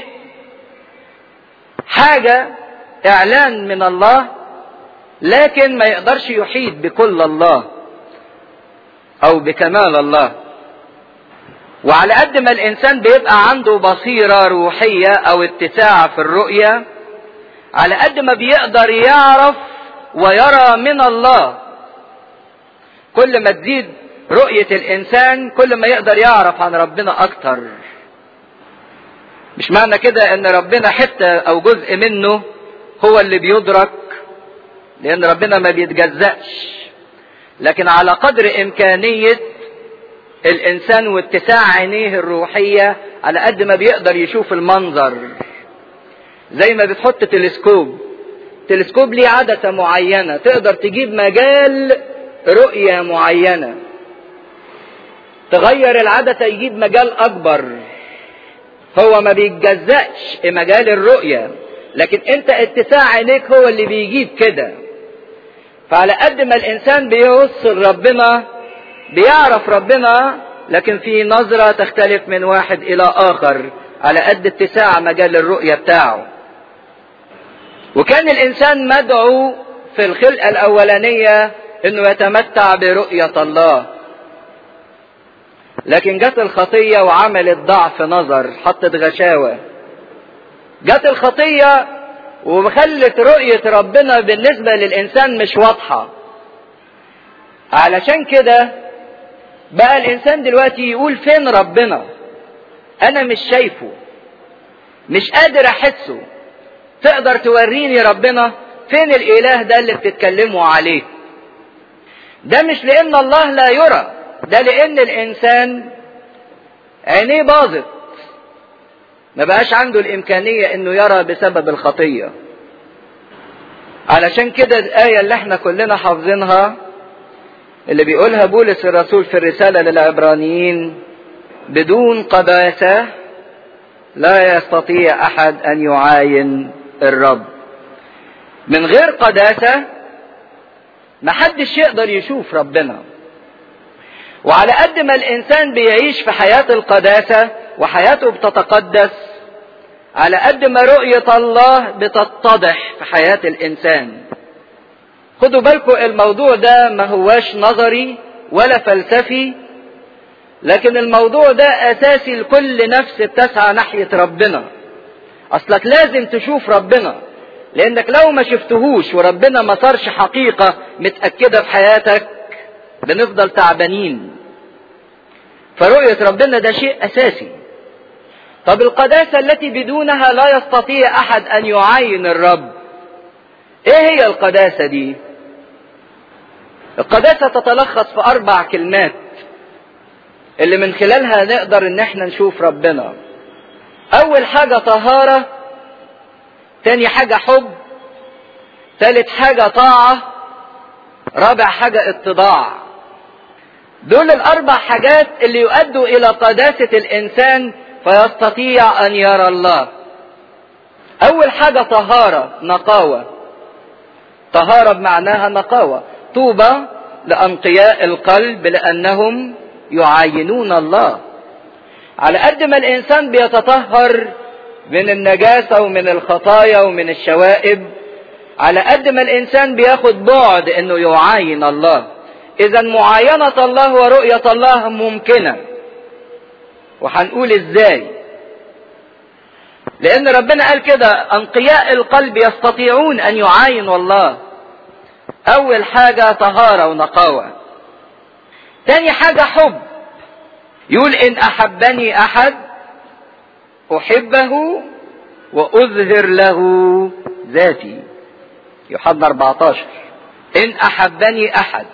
حاجة اعلان من الله لكن ما يقدرش يحيط بكل الله او بكمال الله وعلى قد ما الانسان بيبقى عنده بصيرة روحية او اتساع في الرؤية على قد ما بيقدر يعرف ويرى من الله كل ما تزيد رؤية الانسان كل ما يقدر يعرف عن ربنا اكتر مش معنى كده ان ربنا حتة او جزء منه هو اللي بيدرك لان ربنا ما بيتجزأش لكن على قدر امكانية الانسان واتساع عينيه الروحية على قد ما بيقدر يشوف المنظر زي ما بتحط تلسكوب تلسكوب ليه عدسة معينة تقدر تجيب مجال رؤية معينة تغير العدسة يجيب مجال اكبر هو ما بيتجزأش مجال الرؤية لكن انت اتساع عينيك هو اللي بيجيب كده فعلى قد ما الانسان بيوصل ربنا بيعرف ربنا لكن في نظرة تختلف من واحد الى اخر على قد اتساع مجال الرؤية بتاعه وكان الانسان مدعو في الخلقة الاولانية انه يتمتع برؤية الله لكن جت الخطية وعملت ضعف نظر حطت غشاوة جت الخطية وخلت رؤية ربنا بالنسبة للإنسان مش واضحة علشان كده بقى الإنسان دلوقتي يقول فين ربنا أنا مش شايفه مش قادر أحسه تقدر توريني ربنا فين الإله ده اللي بتتكلموا عليه ده مش لأن الله لا يرى ده لأن الإنسان عينيه باظت ما بقاش عنده الإمكانية إنه يرى بسبب الخطية علشان كده الآية اللي احنا كلنا حافظينها اللي بيقولها بولس الرسول في الرسالة للعبرانيين بدون قداسة لا يستطيع أحد أن يعاين الرب من غير قداسة محدش يقدر يشوف ربنا وعلى قد ما الإنسان بيعيش في حياة القداسة وحياته بتتقدس على قد ما رؤية الله بتتضح في حياة الإنسان خدوا بالكم الموضوع ده ما هواش نظري ولا فلسفي لكن الموضوع ده أساسي لكل نفس بتسعى ناحية ربنا أصلك لازم تشوف ربنا لأنك لو ما شفتهوش وربنا ما صارش حقيقة متأكدة في حياتك بنفضل تعبانين فرؤية ربنا ده شيء أساسي طب القداسة التي بدونها لا يستطيع أحد أن يعاين الرب إيه هي القداسة دي؟ القداسة تتلخص في أربع كلمات اللي من خلالها نقدر إن احنا نشوف ربنا. أول حاجة طهارة، تاني حاجة حب، تالت حاجة طاعة، رابع حاجة اتضاع. دول الأربع حاجات اللي يؤدوا إلى قداسة الإنسان فيستطيع أن يرى الله. أول حاجة طهارة، نقاوة. طهارة بمعناها نقاوة. طوبى لأنقياء القلب لأنهم يعاينون الله. على قد ما الإنسان بيتطهر من النجاسة ومن الخطايا ومن الشوائب على قد ما الإنسان بياخد بعد إنه يعاين الله. إذا معاينة الله ورؤية الله ممكنة. وهنقول إزاي؟ لأن ربنا قال كده أنقياء القلب يستطيعون أن يعاينوا الله. أول حاجة طهارة ونقاوة. تاني حاجة حب. يقول إن أحبني أحد أحبه وأظهر له ذاتي. يوحنا 14. إن أحبني أحد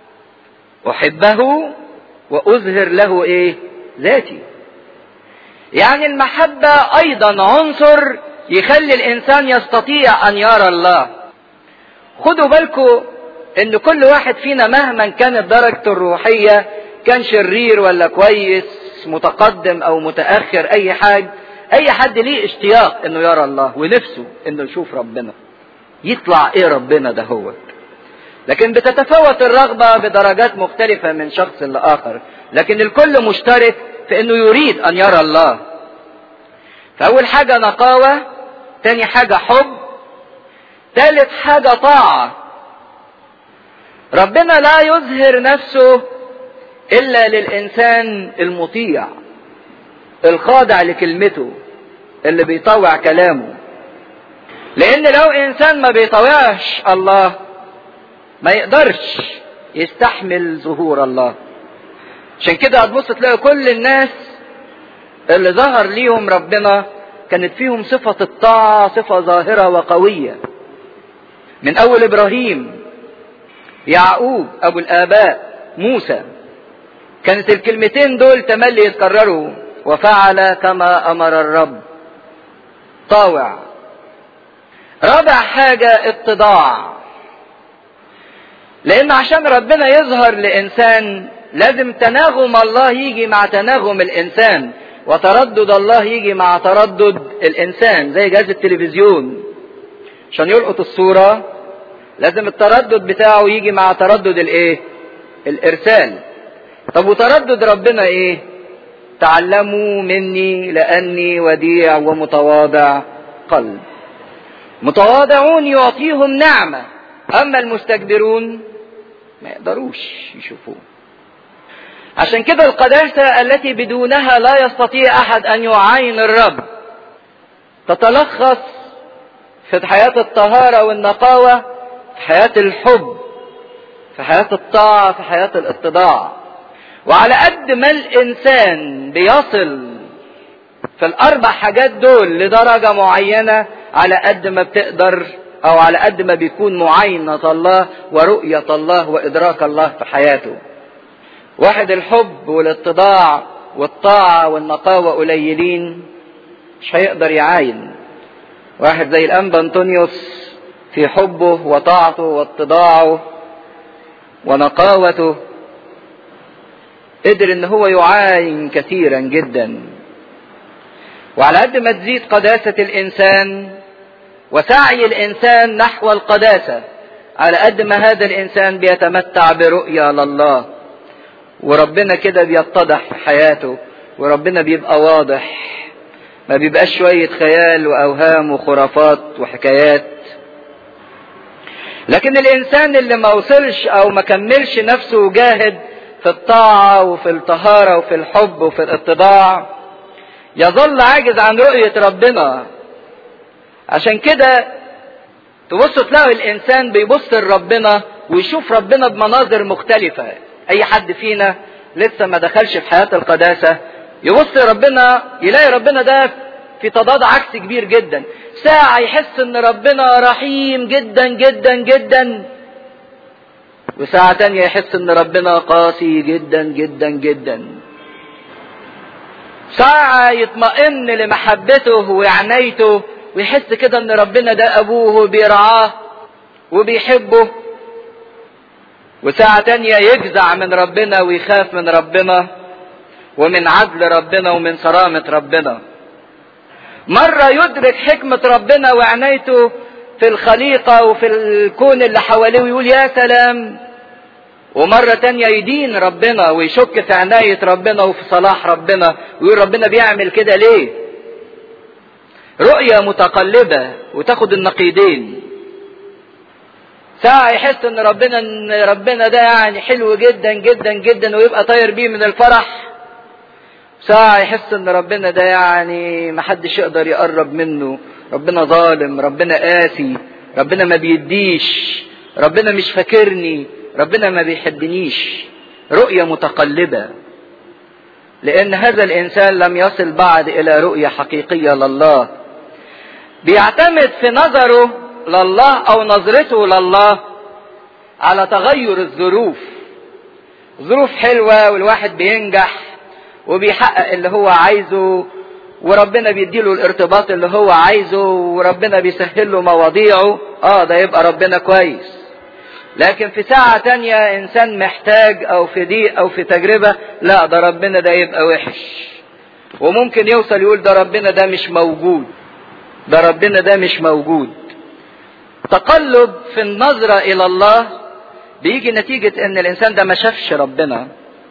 أحبه وأظهر له إيه؟ ذاتي. يعني المحبة أيضا عنصر يخلي الإنسان يستطيع أن يرى الله. خدوا بالكم ان كل واحد فينا مهما كانت درجته الروحية كان شرير ولا كويس متقدم او متأخر اي حاجة اي حد ليه اشتياق انه يرى الله ونفسه انه يشوف ربنا يطلع ايه ربنا ده هو لكن بتتفاوت الرغبة بدرجات مختلفة من شخص لآخر لكن الكل مشترك في انه يريد ان يرى الله فاول حاجة نقاوة تاني حاجة حب ثالث حاجة طاعة ربنا لا يظهر نفسه إلا للإنسان المطيع الخاضع لكلمته اللي بيطوع كلامه لأن لو إنسان ما بيطوعش الله ما يقدرش يستحمل ظهور الله عشان كده هتبص تلاقي كل الناس اللي ظهر ليهم ربنا كانت فيهم صفة الطاعة صفة ظاهرة وقوية من أول إبراهيم يعقوب أبو الآباء موسى كانت الكلمتين دول تملي يتكرروا وفعل كما أمر الرب طاوع رابع حاجة اتضاع لأن عشان ربنا يظهر لإنسان لازم تناغم الله يجي مع تناغم الإنسان وتردد الله يجي مع تردد الإنسان زي جهاز التلفزيون عشان يلقط الصورة لازم التردد بتاعه يجي مع تردد الايه الارسال طب وتردد ربنا ايه تعلموا مني لاني وديع ومتواضع قلب متواضعون يعطيهم نعمه اما المستكبرون ما يقدروش يشوفوه عشان كده القداسة التي بدونها لا يستطيع أحد أن يعاين الرب تتلخص في حياة الطهارة والنقاوة في حياة الحب في حياة الطاعة في حياة الاتضاع وعلى قد ما الإنسان بيصل في الأربع حاجات دول لدرجة معينة على قد ما بتقدر أو على قد ما بيكون معاينة الله ورؤية الله وإدراك الله في حياته واحد الحب والاتضاع والطاعة والنقاوة قليلين مش هيقدر يعاين واحد زي الأنبا أنطونيوس في حبه وطاعته واتضاعه ونقاوته قدر ان هو يعاين كثيرا جدا وعلى قد ما تزيد قداسة الإنسان وسعي الإنسان نحو القداسة على قد ما هذا الإنسان بيتمتع برؤية لله وربنا كده بيتضح في حياته وربنا بيبقى واضح ما بيبقاش شوية خيال وأوهام وخرافات وحكايات لكن الإنسان اللي ما وصلش أو ما كملش نفسه وجاهد في الطاعة وفي الطهارة وفي الحب وفي الاتضاع يظل عاجز عن رؤية ربنا عشان كده تبص تلاقي الإنسان بيبص لربنا ويشوف ربنا بمناظر مختلفة أي حد فينا لسه ما دخلش في حياة القداسة يبص لربنا يلاقي ربنا ده في تضاد عكس كبير جدا ساعة يحس ان ربنا رحيم جدا جدا جدا وساعة تانية يحس ان ربنا قاسي جدا جدا جدا ساعة يطمئن لمحبته وعنايته ويحس كده ان ربنا ده ابوه وبيرعاه وبيحبه وساعة تانية يجزع من ربنا ويخاف من ربنا ومن عدل ربنا ومن صرامة ربنا مرة يدرك حكمة ربنا وعنايته في الخليقة وفي الكون اللي حواليه ويقول يا سلام ومرة تانية يدين ربنا ويشك في عناية ربنا وفي صلاح ربنا ويقول ربنا بيعمل كده ليه رؤية متقلبة وتاخد النقيضين ساعة يحس ان ربنا ان ربنا ده يعني حلو جدا جدا جدا ويبقى طاير بيه من الفرح ساعة يحس ان ربنا ده يعني محدش يقدر يقرب منه ربنا ظالم ربنا قاسي ربنا ما بيديش ربنا مش فاكرني ربنا ما بيحبنيش رؤية متقلبة لأن هذا الإنسان لم يصل بعد إلى رؤية حقيقية لله بيعتمد في نظره لله أو نظرته لله على تغير الظروف ظروف حلوة والواحد بينجح وبيحقق اللي هو عايزه وربنا بيديله الارتباط اللي هو عايزه وربنا بيسهل له مواضيعه اه ده يبقى ربنا كويس لكن في ساعة تانية انسان محتاج او في ضيق او في تجربة لا ده ربنا ده يبقى وحش وممكن يوصل يقول ده ربنا ده مش موجود ده ربنا ده مش موجود تقلب في النظرة الى الله بيجي نتيجة ان الانسان ده ما شافش ربنا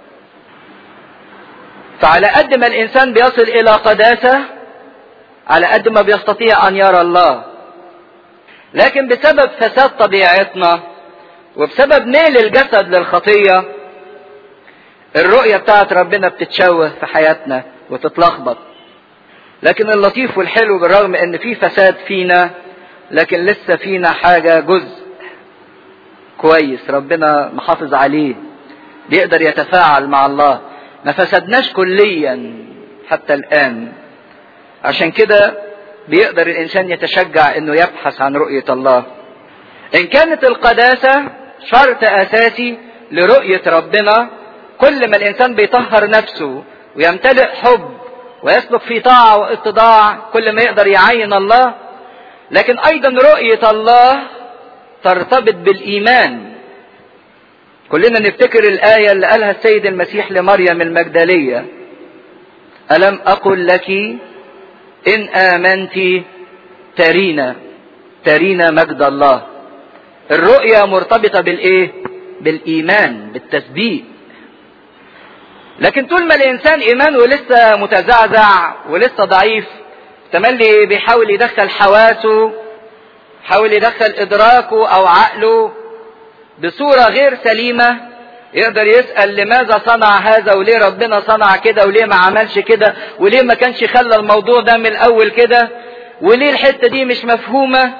فعلى قد ما الانسان بيصل الى قداسة على قد ما بيستطيع ان يرى الله لكن بسبب فساد طبيعتنا وبسبب ميل الجسد للخطية الرؤية بتاعت ربنا بتتشوه في حياتنا وتتلخبط لكن اللطيف والحلو بالرغم ان في فساد فينا لكن لسه فينا حاجة جزء كويس ربنا محافظ عليه بيقدر يتفاعل مع الله ما فسدناش كليا حتى الآن عشان كده بيقدر الإنسان يتشجع إنه يبحث عن رؤية الله إن كانت القداسة شرط أساسي لرؤية ربنا كل ما الإنسان بيطهر نفسه ويمتلئ حب ويسلك في طاعة واتضاع كل ما يقدر يعين الله لكن أيضا رؤية الله ترتبط بالإيمان كلنا نفتكر الآية اللي قالها السيد المسيح لمريم المجدلية ألم أقل لك إن آمنت ترينا ترينا مجد الله الرؤية مرتبطة بالإيه؟ بالإيمان بالتصديق لكن طول ما الإنسان إيمانه لسه متزعزع ولسه ضعيف تملي بيحاول يدخل حواسه حاول يدخل إدراكه أو عقله بصورة غير سليمة يقدر يسأل لماذا صنع هذا وليه ربنا صنع كده وليه ما عملش كده وليه ما كانش خلى الموضوع ده من الأول كده وليه الحتة دي مش مفهومة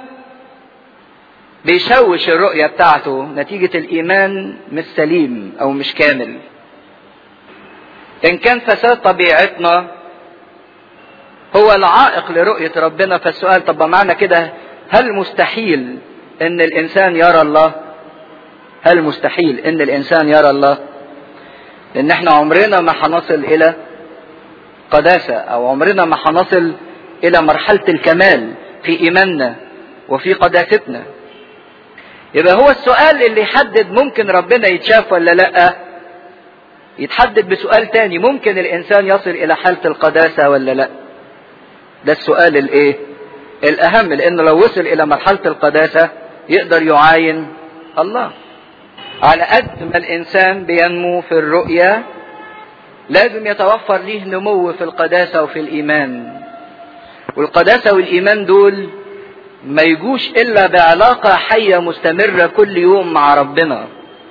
بيشوش الرؤية بتاعته نتيجة الإيمان مش سليم أو مش كامل إن كان فساد طبيعتنا هو العائق لرؤية ربنا فالسؤال طب معنى كده هل مستحيل ان الانسان يرى الله هل مستحيل ان الانسان يرى الله لان احنا عمرنا ما هنصل الى قداسة او عمرنا ما هنصل الى مرحلة الكمال في ايماننا وفي قداستنا يبقى هو السؤال اللي يحدد ممكن ربنا يتشاف ولا لا يتحدد بسؤال تاني ممكن الانسان يصل الى حالة القداسة ولا لا ده السؤال الايه الاهم لانه لو وصل الى مرحلة القداسة يقدر يعاين الله على قد ما الانسان بينمو في الرؤية لازم يتوفر ليه نمو في القداسة وفي الايمان والقداسة والايمان دول ما يجوش الا بعلاقة حية مستمرة كل يوم مع ربنا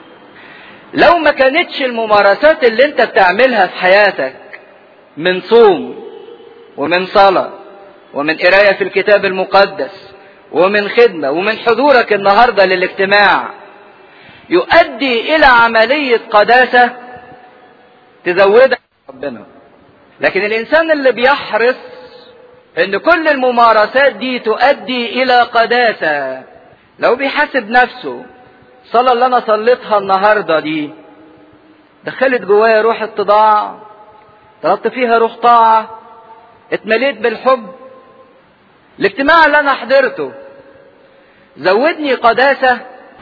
لو ما كانتش الممارسات اللي انت بتعملها في حياتك من صوم ومن صلاة ومن قراية في الكتاب المقدس ومن خدمة ومن حضورك النهاردة للاجتماع يؤدي إلى عملية قداسة تزودك ربنا لكن الإنسان اللي بيحرص إن كل الممارسات دي تؤدي إلى قداسة لو بيحاسب نفسه الصلاة اللي أنا صليتها النهاردة دي دخلت جوايا روح اتضاع طلبت فيها روح طاعة اتمليت بالحب الاجتماع اللي انا حضرته زودني قداسة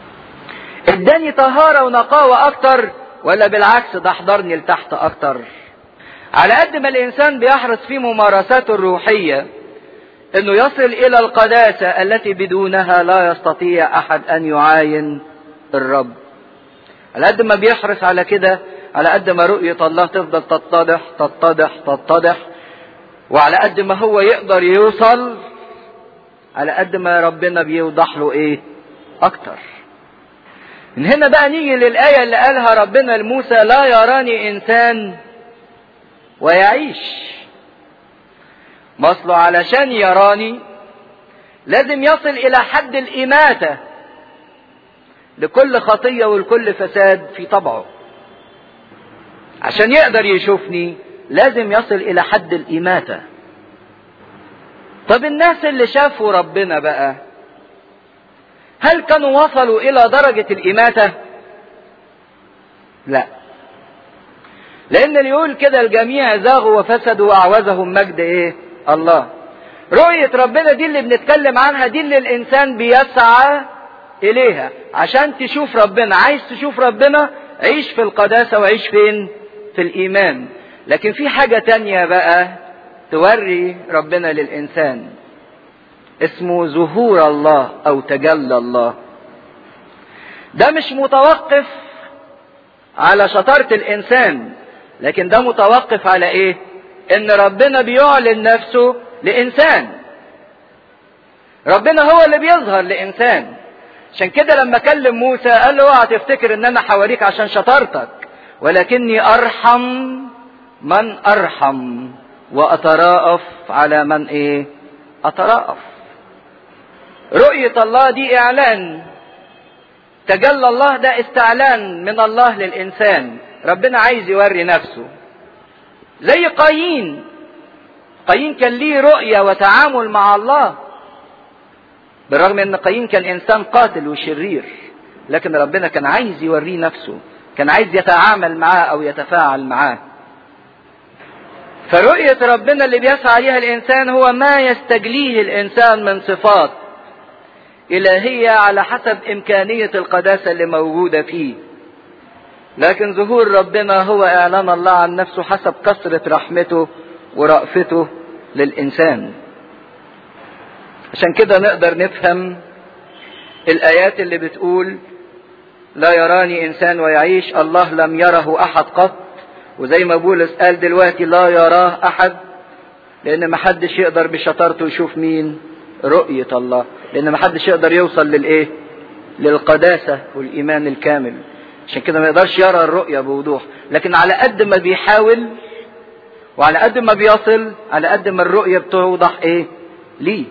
اداني طهارة ونقاوة اكتر ولا بالعكس ده حضرني لتحت اكتر على قد ما الانسان بيحرص في ممارساته الروحية انه يصل الى القداسة التي بدونها لا يستطيع احد ان يعاين الرب على قد ما بيحرص على كده على قد ما رؤية الله تفضل تتضح تتضح تتضح وعلى قد ما هو يقدر يوصل على قد ما ربنا بيوضح له ايه اكتر من هنا بقى نيجي للآية اللي قالها ربنا لموسى لا يراني إنسان ويعيش مصله علشان يراني لازم يصل إلى حد الإماتة لكل خطية ولكل فساد في طبعه عشان يقدر يشوفني لازم يصل إلى حد الإماتة طب الناس اللي شافوا ربنا بقى هل كانوا وصلوا إلى درجة الإماتة؟ لا لأن اللي يقول كده الجميع زاغوا وفسدوا وأعوزهم مجد إيه؟ الله رؤية ربنا دي اللي بنتكلم عنها دي اللي الإنسان بيسعى إليها عشان تشوف ربنا عايز تشوف ربنا عيش في القداسة وعيش فين؟ في الإيمان لكن في حاجة تانية بقى توري ربنا للإنسان اسمه ظهور الله أو تجلى الله ده مش متوقف على شطارة الإنسان لكن ده متوقف على إيه؟ إن ربنا بيعلن نفسه لإنسان ربنا هو اللي بيظهر لإنسان عشان كده لما كلم موسى قال له اوعى تفتكر ان انا حواليك عشان شطارتك ولكني ارحم من ارحم واتراءف على من ايه اتراءف رؤية الله دي اعلان تجلى الله ده استعلان من الله للانسان ربنا عايز يوري نفسه زي قايين قايين كان ليه رؤية وتعامل مع الله بالرغم ان قايين كان انسان قاتل وشرير لكن ربنا كان عايز يوريه نفسه كان عايز يتعامل معاه او يتفاعل معاه فرؤية ربنا اللي بيسعى ليها الانسان هو ما يستجليه الانسان من صفات الهية على حسب امكانية القداسة اللي موجودة فيه لكن ظهور ربنا هو اعلان الله عن نفسه حسب كثرة رحمته ورأفته للانسان عشان كده نقدر نفهم الآيات اللي بتقول لا يراني إنسان ويعيش الله لم يره أحد قط وزي ما بولس قال دلوقتي لا يراه أحد لأن محدش يقدر بشطارته يشوف مين رؤية الله لأن محدش يقدر يوصل للإيه للقداسة والإيمان الكامل عشان كده ما يقدرش يرى الرؤية بوضوح لكن على قد ما بيحاول وعلى قد ما بيصل على قد ما الرؤية بتوضح ايه ليه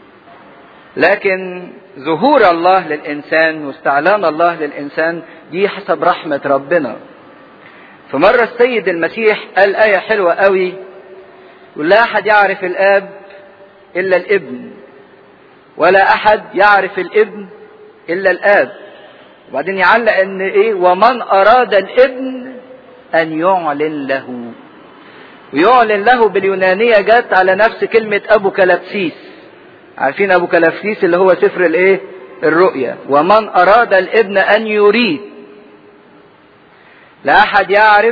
لكن ظهور الله للإنسان واستعلان الله للإنسان دي حسب رحمة ربنا فمرة السيد المسيح قال آية حلوة قوي ولا أحد يعرف الآب إلا الابن ولا أحد يعرف الابن إلا الآب وبعدين يعلق إن إيه ومن أراد الابن أن يعلن له ويعلن له باليونانية جت على نفس كلمة أبو كلابسيس عارفين أبو كلابسيس اللي هو سفر الإيه الرؤيا ومن أراد الابن أن يريد لا أحد يعرف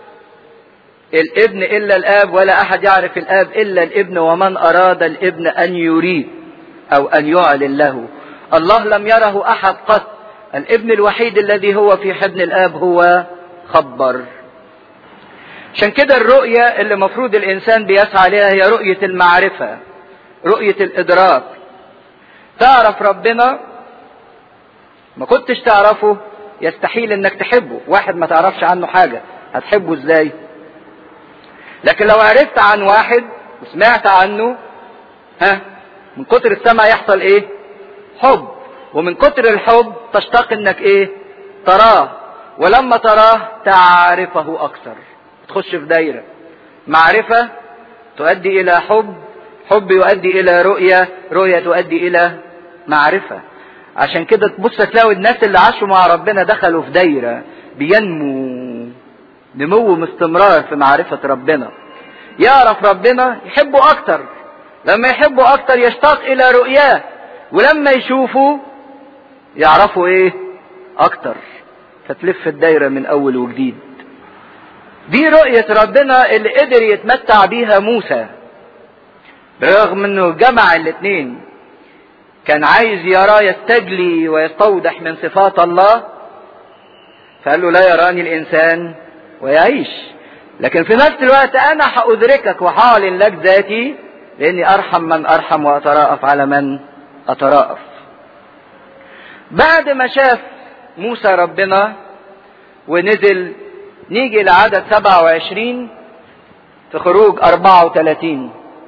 الابن إلا الآب ولا أحد يعرف الآب إلا الابن ومن أراد الابن أن يريد أو أن يعلن له الله لم يره أحد قط الابن الوحيد الذي هو في حضن الآب هو خبر عشان كده الرؤية اللي مفروض الإنسان بيسعى لها هي رؤية المعرفة رؤية الإدراك تعرف ربنا ما كنتش تعرفه يستحيل انك تحبه واحد ما تعرفش عنه حاجة هتحبه ازاي لكن لو عرفت عن واحد وسمعت عنه ها من كتر السمع يحصل ايه حب ومن كتر الحب تشتاق انك ايه تراه ولما تراه تعرفه اكثر تخش في دايرة معرفة تؤدي الى حب حب يؤدي الى رؤية رؤية تؤدي الى معرفة عشان كده تبص تلاقي الناس اللي عاشوا مع ربنا دخلوا في دايرة بينمو نمو باستمرار في معرفة ربنا يعرف ربنا يحبه اكتر لما يحبه اكتر يشتاق الى رؤياه ولما يشوفه يعرفوا ايه اكتر فتلف الدايرة من اول وجديد دي رؤية ربنا اللي قدر يتمتع بيها موسى برغم انه جمع الاتنين كان عايز يراه يستجلي ويستوضح من صفات الله فقال له لا يراني الانسان ويعيش لكن في نفس الوقت انا هادركك وهعلن لك ذاتي لاني ارحم من ارحم واتراءف على من اتراءف بعد ما شاف موسى ربنا ونزل نيجي لعدد 27 في خروج 34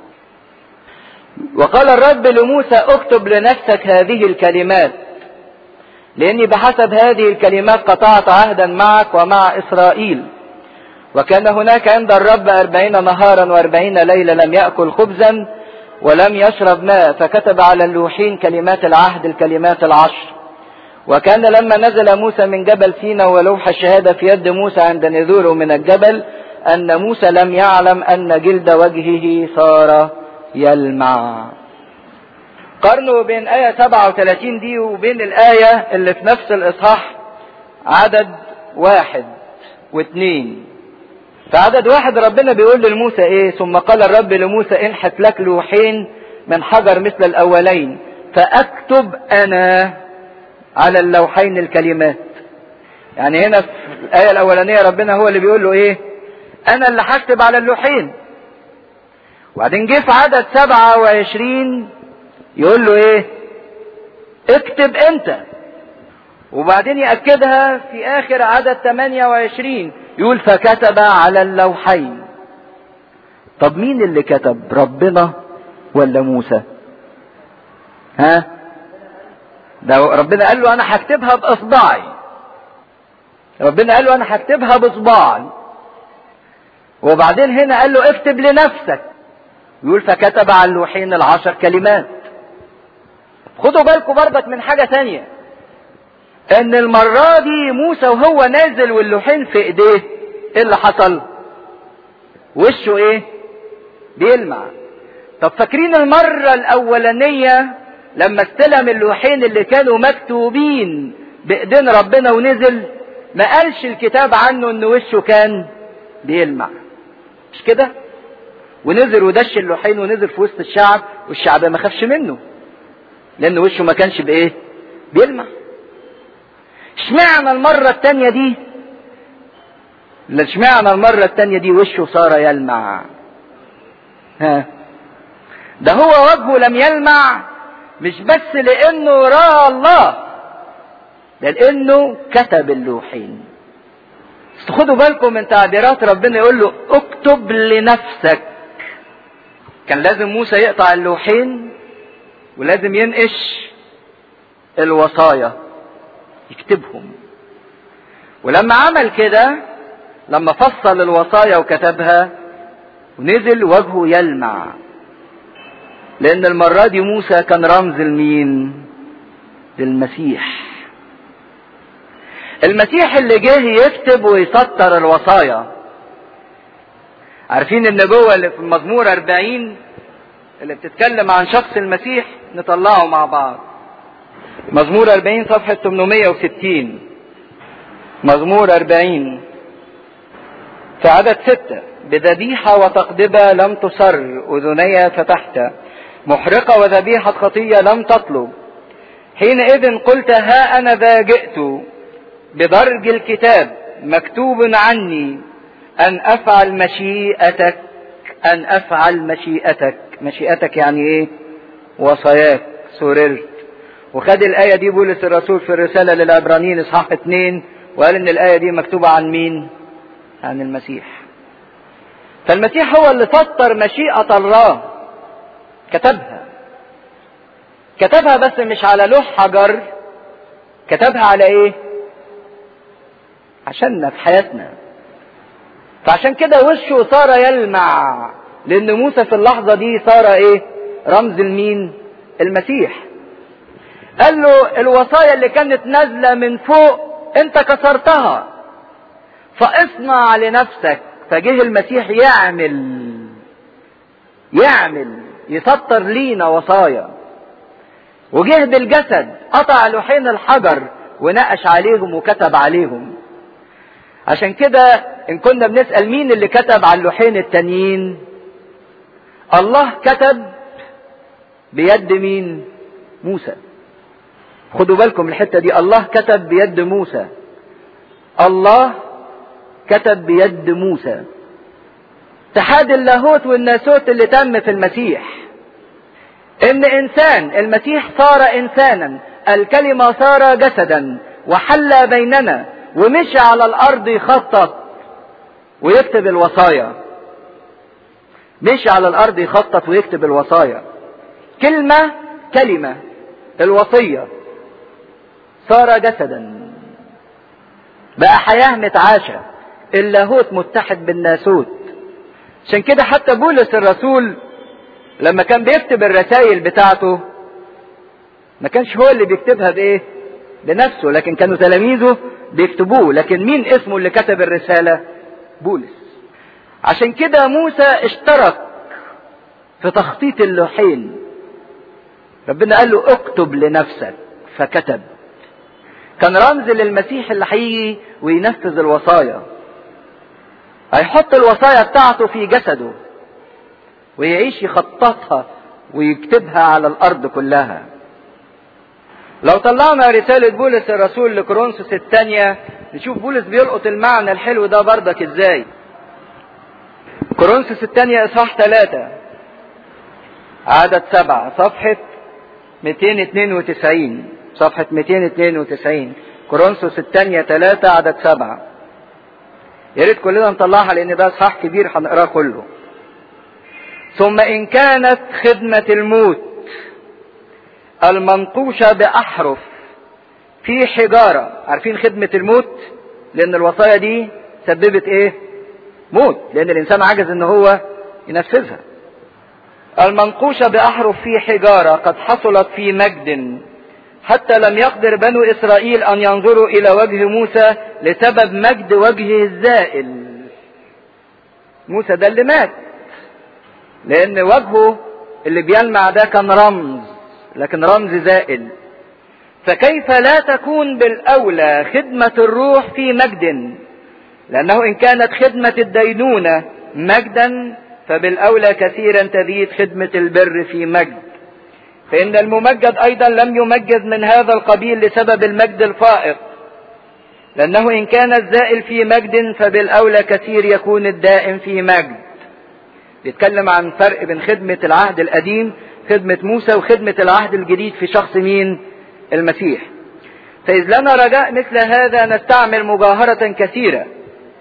وقال الرب لموسى اكتب لنفسك هذه الكلمات لاني بحسب هذه الكلمات قطعت عهدا معك ومع اسرائيل وكان هناك عند الرب أربعين نهارا وأربعين ليلة لم يأكل خبزا ولم يشرب ماء فكتب على اللوحين كلمات العهد الكلمات العشر وكان لما نزل موسى من جبل سينا ولوح الشهادة في يد موسى عند نزوله من الجبل أن موسى لم يعلم أن جلد وجهه صار يلمع قارنوا بين آية 37 دي وبين الآية اللي في نفس الإصحاح عدد واحد واثنين في عدد واحد ربنا بيقول لموسى ايه ثم قال الرب لموسى انحت لك لوحين من حجر مثل الاولين فاكتب انا على اللوحين الكلمات يعني هنا في الايه الاولانيه ربنا هو اللي بيقول له ايه انا اللي هكتب على اللوحين وبعدين جه في عدد سبعة وعشرين يقول له ايه اكتب انت وبعدين يأكدها في اخر عدد 28 يقول فكتب على اللوحين طب مين اللي كتب ربنا ولا موسى ها ده ربنا قال له انا هكتبها باصبعي ربنا قال له انا هكتبها باصبعي وبعدين هنا قال له اكتب لنفسك يقول فكتب على اللوحين العشر كلمات خدوا بالكم برضك من حاجة تانية ان المرة دي موسى وهو نازل واللوحين في ايديه ايه اللي حصل وشه ايه بيلمع طب فاكرين المرة الاولانية لما استلم اللوحين اللي كانوا مكتوبين بايدين ربنا ونزل ما قالش الكتاب عنه ان وشه كان بيلمع مش كده ونزل ودش اللوحين ونزل في وسط الشعب والشعب ما خافش منه لان وشه ما كانش بايه بيلمع اشمعنى المرة التانية دي اشمعنى المرة التانية دي وشه صار يلمع ها ده هو وجهه لم يلمع مش بس لانه راى الله ده لانه كتب اللوحين بس خدوا بالكم من تعبيرات ربنا يقول له اكتب لنفسك كان لازم موسى يقطع اللوحين ولازم ينقش الوصايا يكتبهم ولما عمل كده لما فصل الوصايا وكتبها ونزل وجهه يلمع لان المرة دي موسى كان رمز لمين للمسيح المسيح اللي جه يكتب ويسطر الوصايا عارفين النبوة اللي في المزمور 40 اللي بتتكلم عن شخص المسيح نطلعه مع بعض مزمور 40 صفحة 860 مزمور 40 في عدد ستة بذبيحة وتقدبة لم تصر أذني فتحت محرقة وذبيحة خطية لم تطلب حينئذ قلت ها أنا ذا جئت بدرج الكتاب مكتوب عني أن أفعل مشيئتك أن أفعل مشيئتك مشيئتك يعني إيه وصاياك سررت وخد الآية دي بولس الرسول في الرسالة للعبرانيين إصحاح اتنين وقال إن الآية دي مكتوبة عن مين؟ عن المسيح. فالمسيح هو اللي سطر مشيئة الله كتبها. كتبها بس مش على لوح حجر كتبها على إيه؟ عشاننا في حياتنا. فعشان كده وشه صار يلمع لأن موسى في اللحظة دي صار إيه؟ رمز لمين؟ المسيح. قال له الوصايا اللي كانت نازله من فوق انت كسرتها فاصنع لنفسك فجه المسيح يعمل يعمل يسطر لينا وصايا وجه بالجسد قطع لوحين الحجر ونقش عليهم وكتب عليهم عشان كده ان كنا بنسال مين اللي كتب على اللوحين التانيين الله كتب بيد مين موسى خدوا بالكم الحته دي الله كتب بيد موسى الله كتب بيد موسى اتحاد اللاهوت والناسوت اللي تم في المسيح ان انسان المسيح صار انسانا الكلمه صار جسدا وحل بيننا ومشي على الارض يخطط ويكتب الوصايا مشي على الارض يخطط ويكتب الوصايا كلمه كلمه الوصيه صار جسدا بقى حياة متعاشة اللاهوت متحد بالناسوت عشان كده حتى بولس الرسول لما كان بيكتب الرسائل بتاعته ما كانش هو اللي بيكتبها بايه بنفسه لكن كانوا تلاميذه بيكتبوه لكن مين اسمه اللي كتب الرسالة بولس عشان كده موسى اشترك في تخطيط اللوحين ربنا قال له اكتب لنفسك فكتب كان رمز للمسيح اللي هيجي وينفذ الوصايا هيحط الوصايا بتاعته في جسده ويعيش يخططها ويكتبها على الارض كلها لو طلعنا رسالة بولس الرسول لكورنثوس الثانية نشوف بولس بيلقط المعنى الحلو ده بردك ازاي كورنثوس الثانية اصحاح ثلاثة عدد سبعة صفحة 292 صفحة 292 كورنثوس الثانية 3 عدد 7 يا ريت كلنا نطلعها لأن ده إصحاح كبير هنقراه كله ثم إن كانت خدمة الموت المنقوشة بأحرف في حجارة عارفين خدمة الموت لأن الوصايا دي سببت إيه؟ موت لأن الإنسان عجز إن هو ينفذها المنقوشة بأحرف في حجارة قد حصلت في مجد حتى لم يقدر بنو إسرائيل أن ينظروا إلى وجه موسى لسبب مجد وجهه الزائل موسى ده اللي مات لأن وجهه اللي بيلمع ده كان رمز لكن رمز زائل فكيف لا تكون بالأولى خدمة الروح في مجد لأنه إن كانت خدمة الدينونة مجدا فبالأولى كثيرا تزيد خدمة البر في مجد فإن الممجد أيضا لم يمجد من هذا القبيل لسبب المجد الفائق لأنه إن كان الزائل في مجد فبالأولى كثير يكون الدائم في مجد بيتكلم عن فرق بين خدمة العهد القديم خدمة موسى وخدمة العهد الجديد في شخص مين المسيح فإذ لنا رجاء مثل هذا نستعمل مجاهرة كثيرة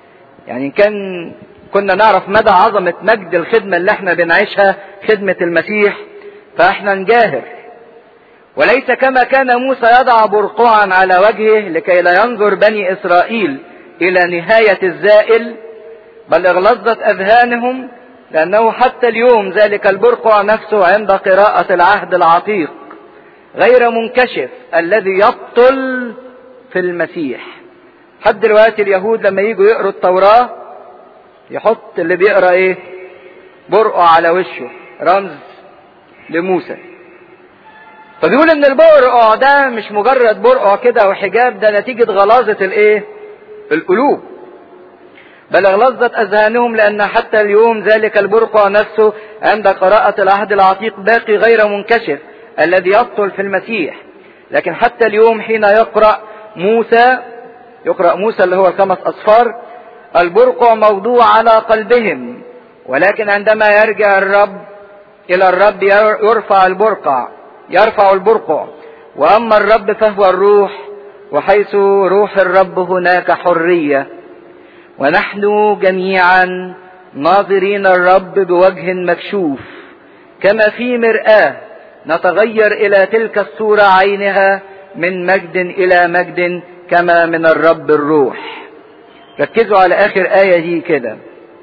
يعني كان كنا نعرف مدى عظمة مجد الخدمة اللي احنا بنعيشها خدمة المسيح فاحنا نجاهر وليس كما كان موسى يضع برقعا على وجهه لكي لا ينظر بني اسرائيل الى نهاية الزائل بل اغلظت اذهانهم لانه حتى اليوم ذلك البرقع نفسه عند قراءة العهد العتيق غير منكشف الذي يبطل في المسيح حد دلوقتي اليهود لما يجوا يقروا التوراة يحط اللي بيقرا ايه برقع على وشه رمز لموسى فبيقول ان البرقع ده مش مجرد برقع كده وحجاب ده نتيجة غلاظة الايه القلوب بل اغلظت اذهانهم لان حتى اليوم ذلك البرقع نفسه عند قراءة العهد العتيق باقي غير منكشف الذي يبطل في المسيح لكن حتى اليوم حين يقرأ موسى يقرأ موسى اللي هو الخمس أصفار البرقع موضوع على قلبهم ولكن عندما يرجع الرب إلى الرب يرفع البرقع يرفع البرقع وأما الرب فهو الروح وحيث روح الرب هناك حرية ونحن جميعا ناظرين الرب بوجه مكشوف كما في مرآة نتغير إلى تلك الصورة عينها من مجد إلى مجد كما من الرب الروح ركزوا على آخر آية دي كده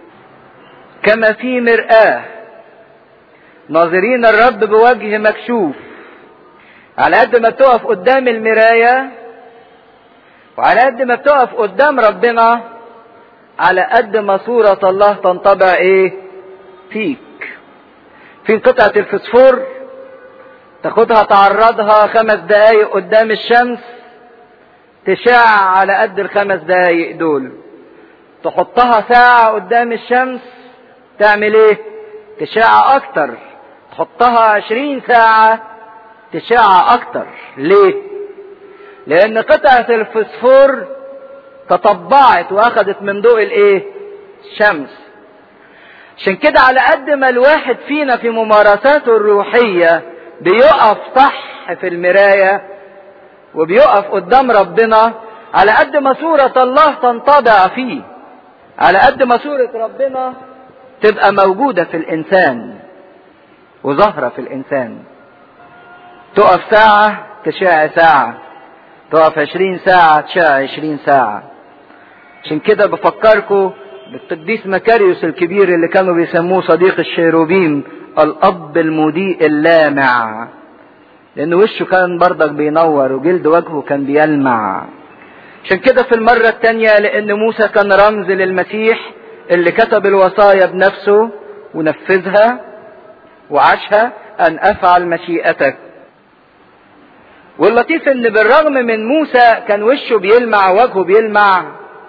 كما في مرآة ناظرين الرب بوجه مكشوف على قد ما بتقف قدام المراية وعلى قد ما بتقف قدام ربنا على قد ما صورة الله تنطبع ايه فيك في قطعة الفسفور تاخدها تعرضها خمس دقايق قدام الشمس تشع على قد الخمس دقايق دول تحطها ساعة قدام الشمس تعمل ايه تشع اكتر تحطها عشرين ساعة تشع اكتر ليه لان قطعة الفسفور تطبعت واخدت من ضوء الايه الشمس عشان كده على قد ما الواحد فينا في ممارساته الروحية بيقف صح في المراية وبيقف قدام ربنا على قد ما صورة الله تنطبع فيه على قد ما صورة ربنا تبقى موجودة في الإنسان وظاهرة في الإنسان تقف ساعة تشع ساعة تقف عشرين ساعة تشع عشرين ساعة عشان كده بفكركم بالقديس مكاريوس الكبير اللي كانوا بيسموه صديق الشيروبيم الأب المضيء اللامع لأن وشه كان برضك بينور وجلد وجهه كان بيلمع عشان كده في المرة التانية لأن موسى كان رمز للمسيح اللي كتب الوصايا بنفسه ونفذها وعاشها أن أفعل مشيئتك واللطيف ان بالرغم من موسى كان وشه بيلمع وجهه بيلمع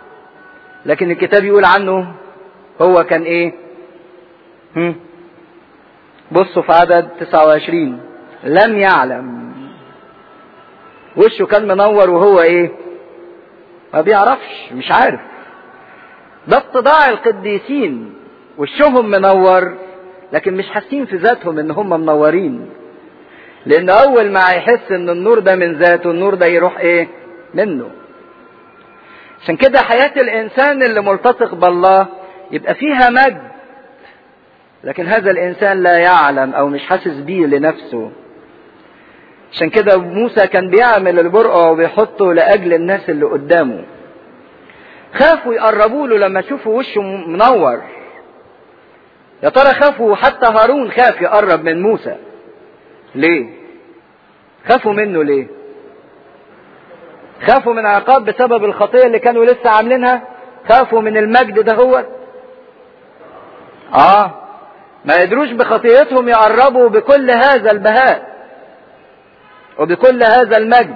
لكن الكتاب يقول عنه هو كان ايه هم؟ بصوا في عدد 29 لم يعلم وشه كان منور وهو ايه ما بيعرفش مش عارف ده اتضاع القديسين وشهم منور لكن مش حاسين في ذاتهم ان هم منورين لان اول ما هيحس ان النور ده من ذاته النور ده يروح ايه منه عشان كده حياة الانسان اللي ملتصق بالله يبقى فيها مجد لكن هذا الانسان لا يعلم او مش حاسس بيه لنفسه عشان كده موسى كان بيعمل البرقع وبيحطه لاجل الناس اللي قدامه خافوا يقربوا له لما شافوا وشه منور يا ترى خافوا حتى هارون خاف يقرب من موسى ليه خافوا منه ليه خافوا من عقاب بسبب الخطيه اللي كانوا لسه عاملينها خافوا من المجد ده هو اه ما يدروش بخطيتهم يقربوا بكل هذا البهاء وبكل هذا المجد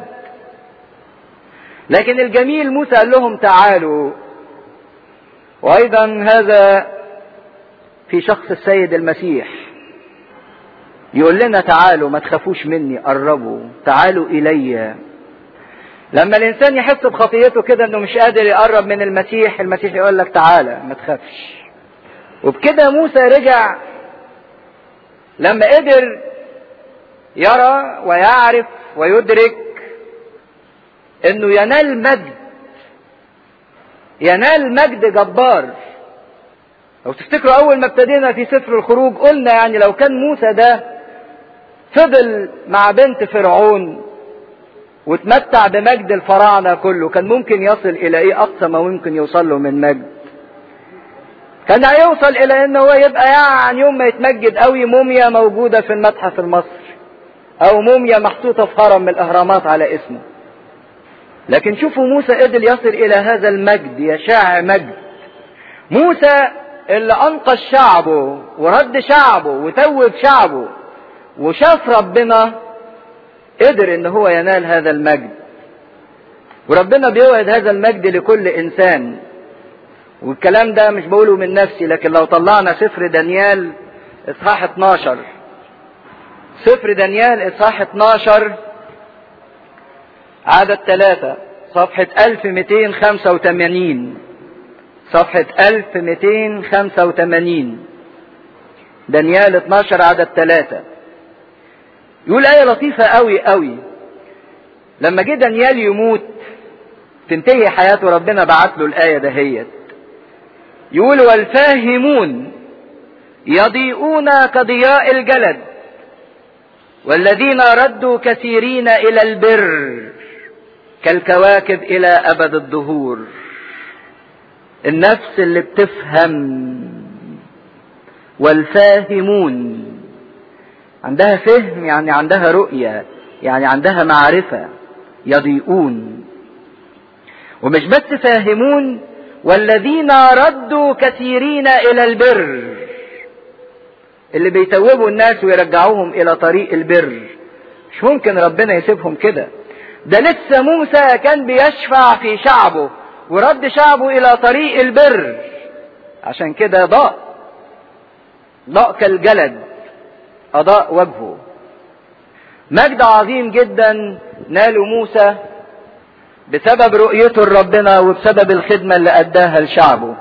لكن الجميل موسى قال لهم تعالوا وايضا هذا في شخص السيد المسيح يقول لنا تعالوا ما تخافوش مني قربوا تعالوا الي لما الانسان يحس بخطيته كده انه مش قادر يقرب من المسيح المسيح يقول لك تعالى ما تخافش وبكده موسى رجع لما قدر يرى ويعرف ويدرك انه ينال مجد ينال مجد جبار لو تفتكروا اول ما ابتدينا في سفر الخروج قلنا يعني لو كان موسى ده فضل مع بنت فرعون وتمتع بمجد الفراعنه كله كان ممكن يصل الى ايه اقصى ما ممكن يوصل له من مجد كان هيوصل الى ان هو يبقى يعني يوم ما يتمجد قوي موميا موجوده في المتحف المصري او موميا محطوطه في هرم من الاهرامات على اسمه لكن شوفوا موسى قدر يصل الى هذا المجد يشاع مجد موسى اللي انقذ شعبه ورد شعبه وتوب شعبه وشاف ربنا قدر ان هو ينال هذا المجد وربنا بيوعد هذا المجد لكل انسان والكلام ده مش بقوله من نفسي لكن لو طلعنا سفر دانيال اصحاح 12 سفر دانيال اصحاح 12 عدد ثلاثة صفحة 1285 صفحة 1285 دانيال 12 عدد ثلاثة يقول آية لطيفة قوي قوي لما جه دانيال يموت تنتهي حياته ربنا بعت له الآية دهيت يقول والفاهمون يضيئون كضياء الجلد والذين ردوا كثيرين إلى البر كالكواكب إلى أبد الدهور النفس اللي بتفهم والفاهمون عندها فهم يعني عندها رؤية يعني عندها معرفة يضيئون ومش بس فاهمون والذين ردوا كثيرين إلى البر اللي بيتوبوا الناس ويرجعوهم إلى طريق البر مش ممكن ربنا يسيبهم كده ده لسه موسى كان بيشفع في شعبه ورد شعبه إلى طريق البر عشان كده ضاء ضاء كالجلد أضاء وجهه مجد عظيم جدا ناله موسى بسبب رؤيته لربنا وبسبب الخدمة اللي أداها لشعبه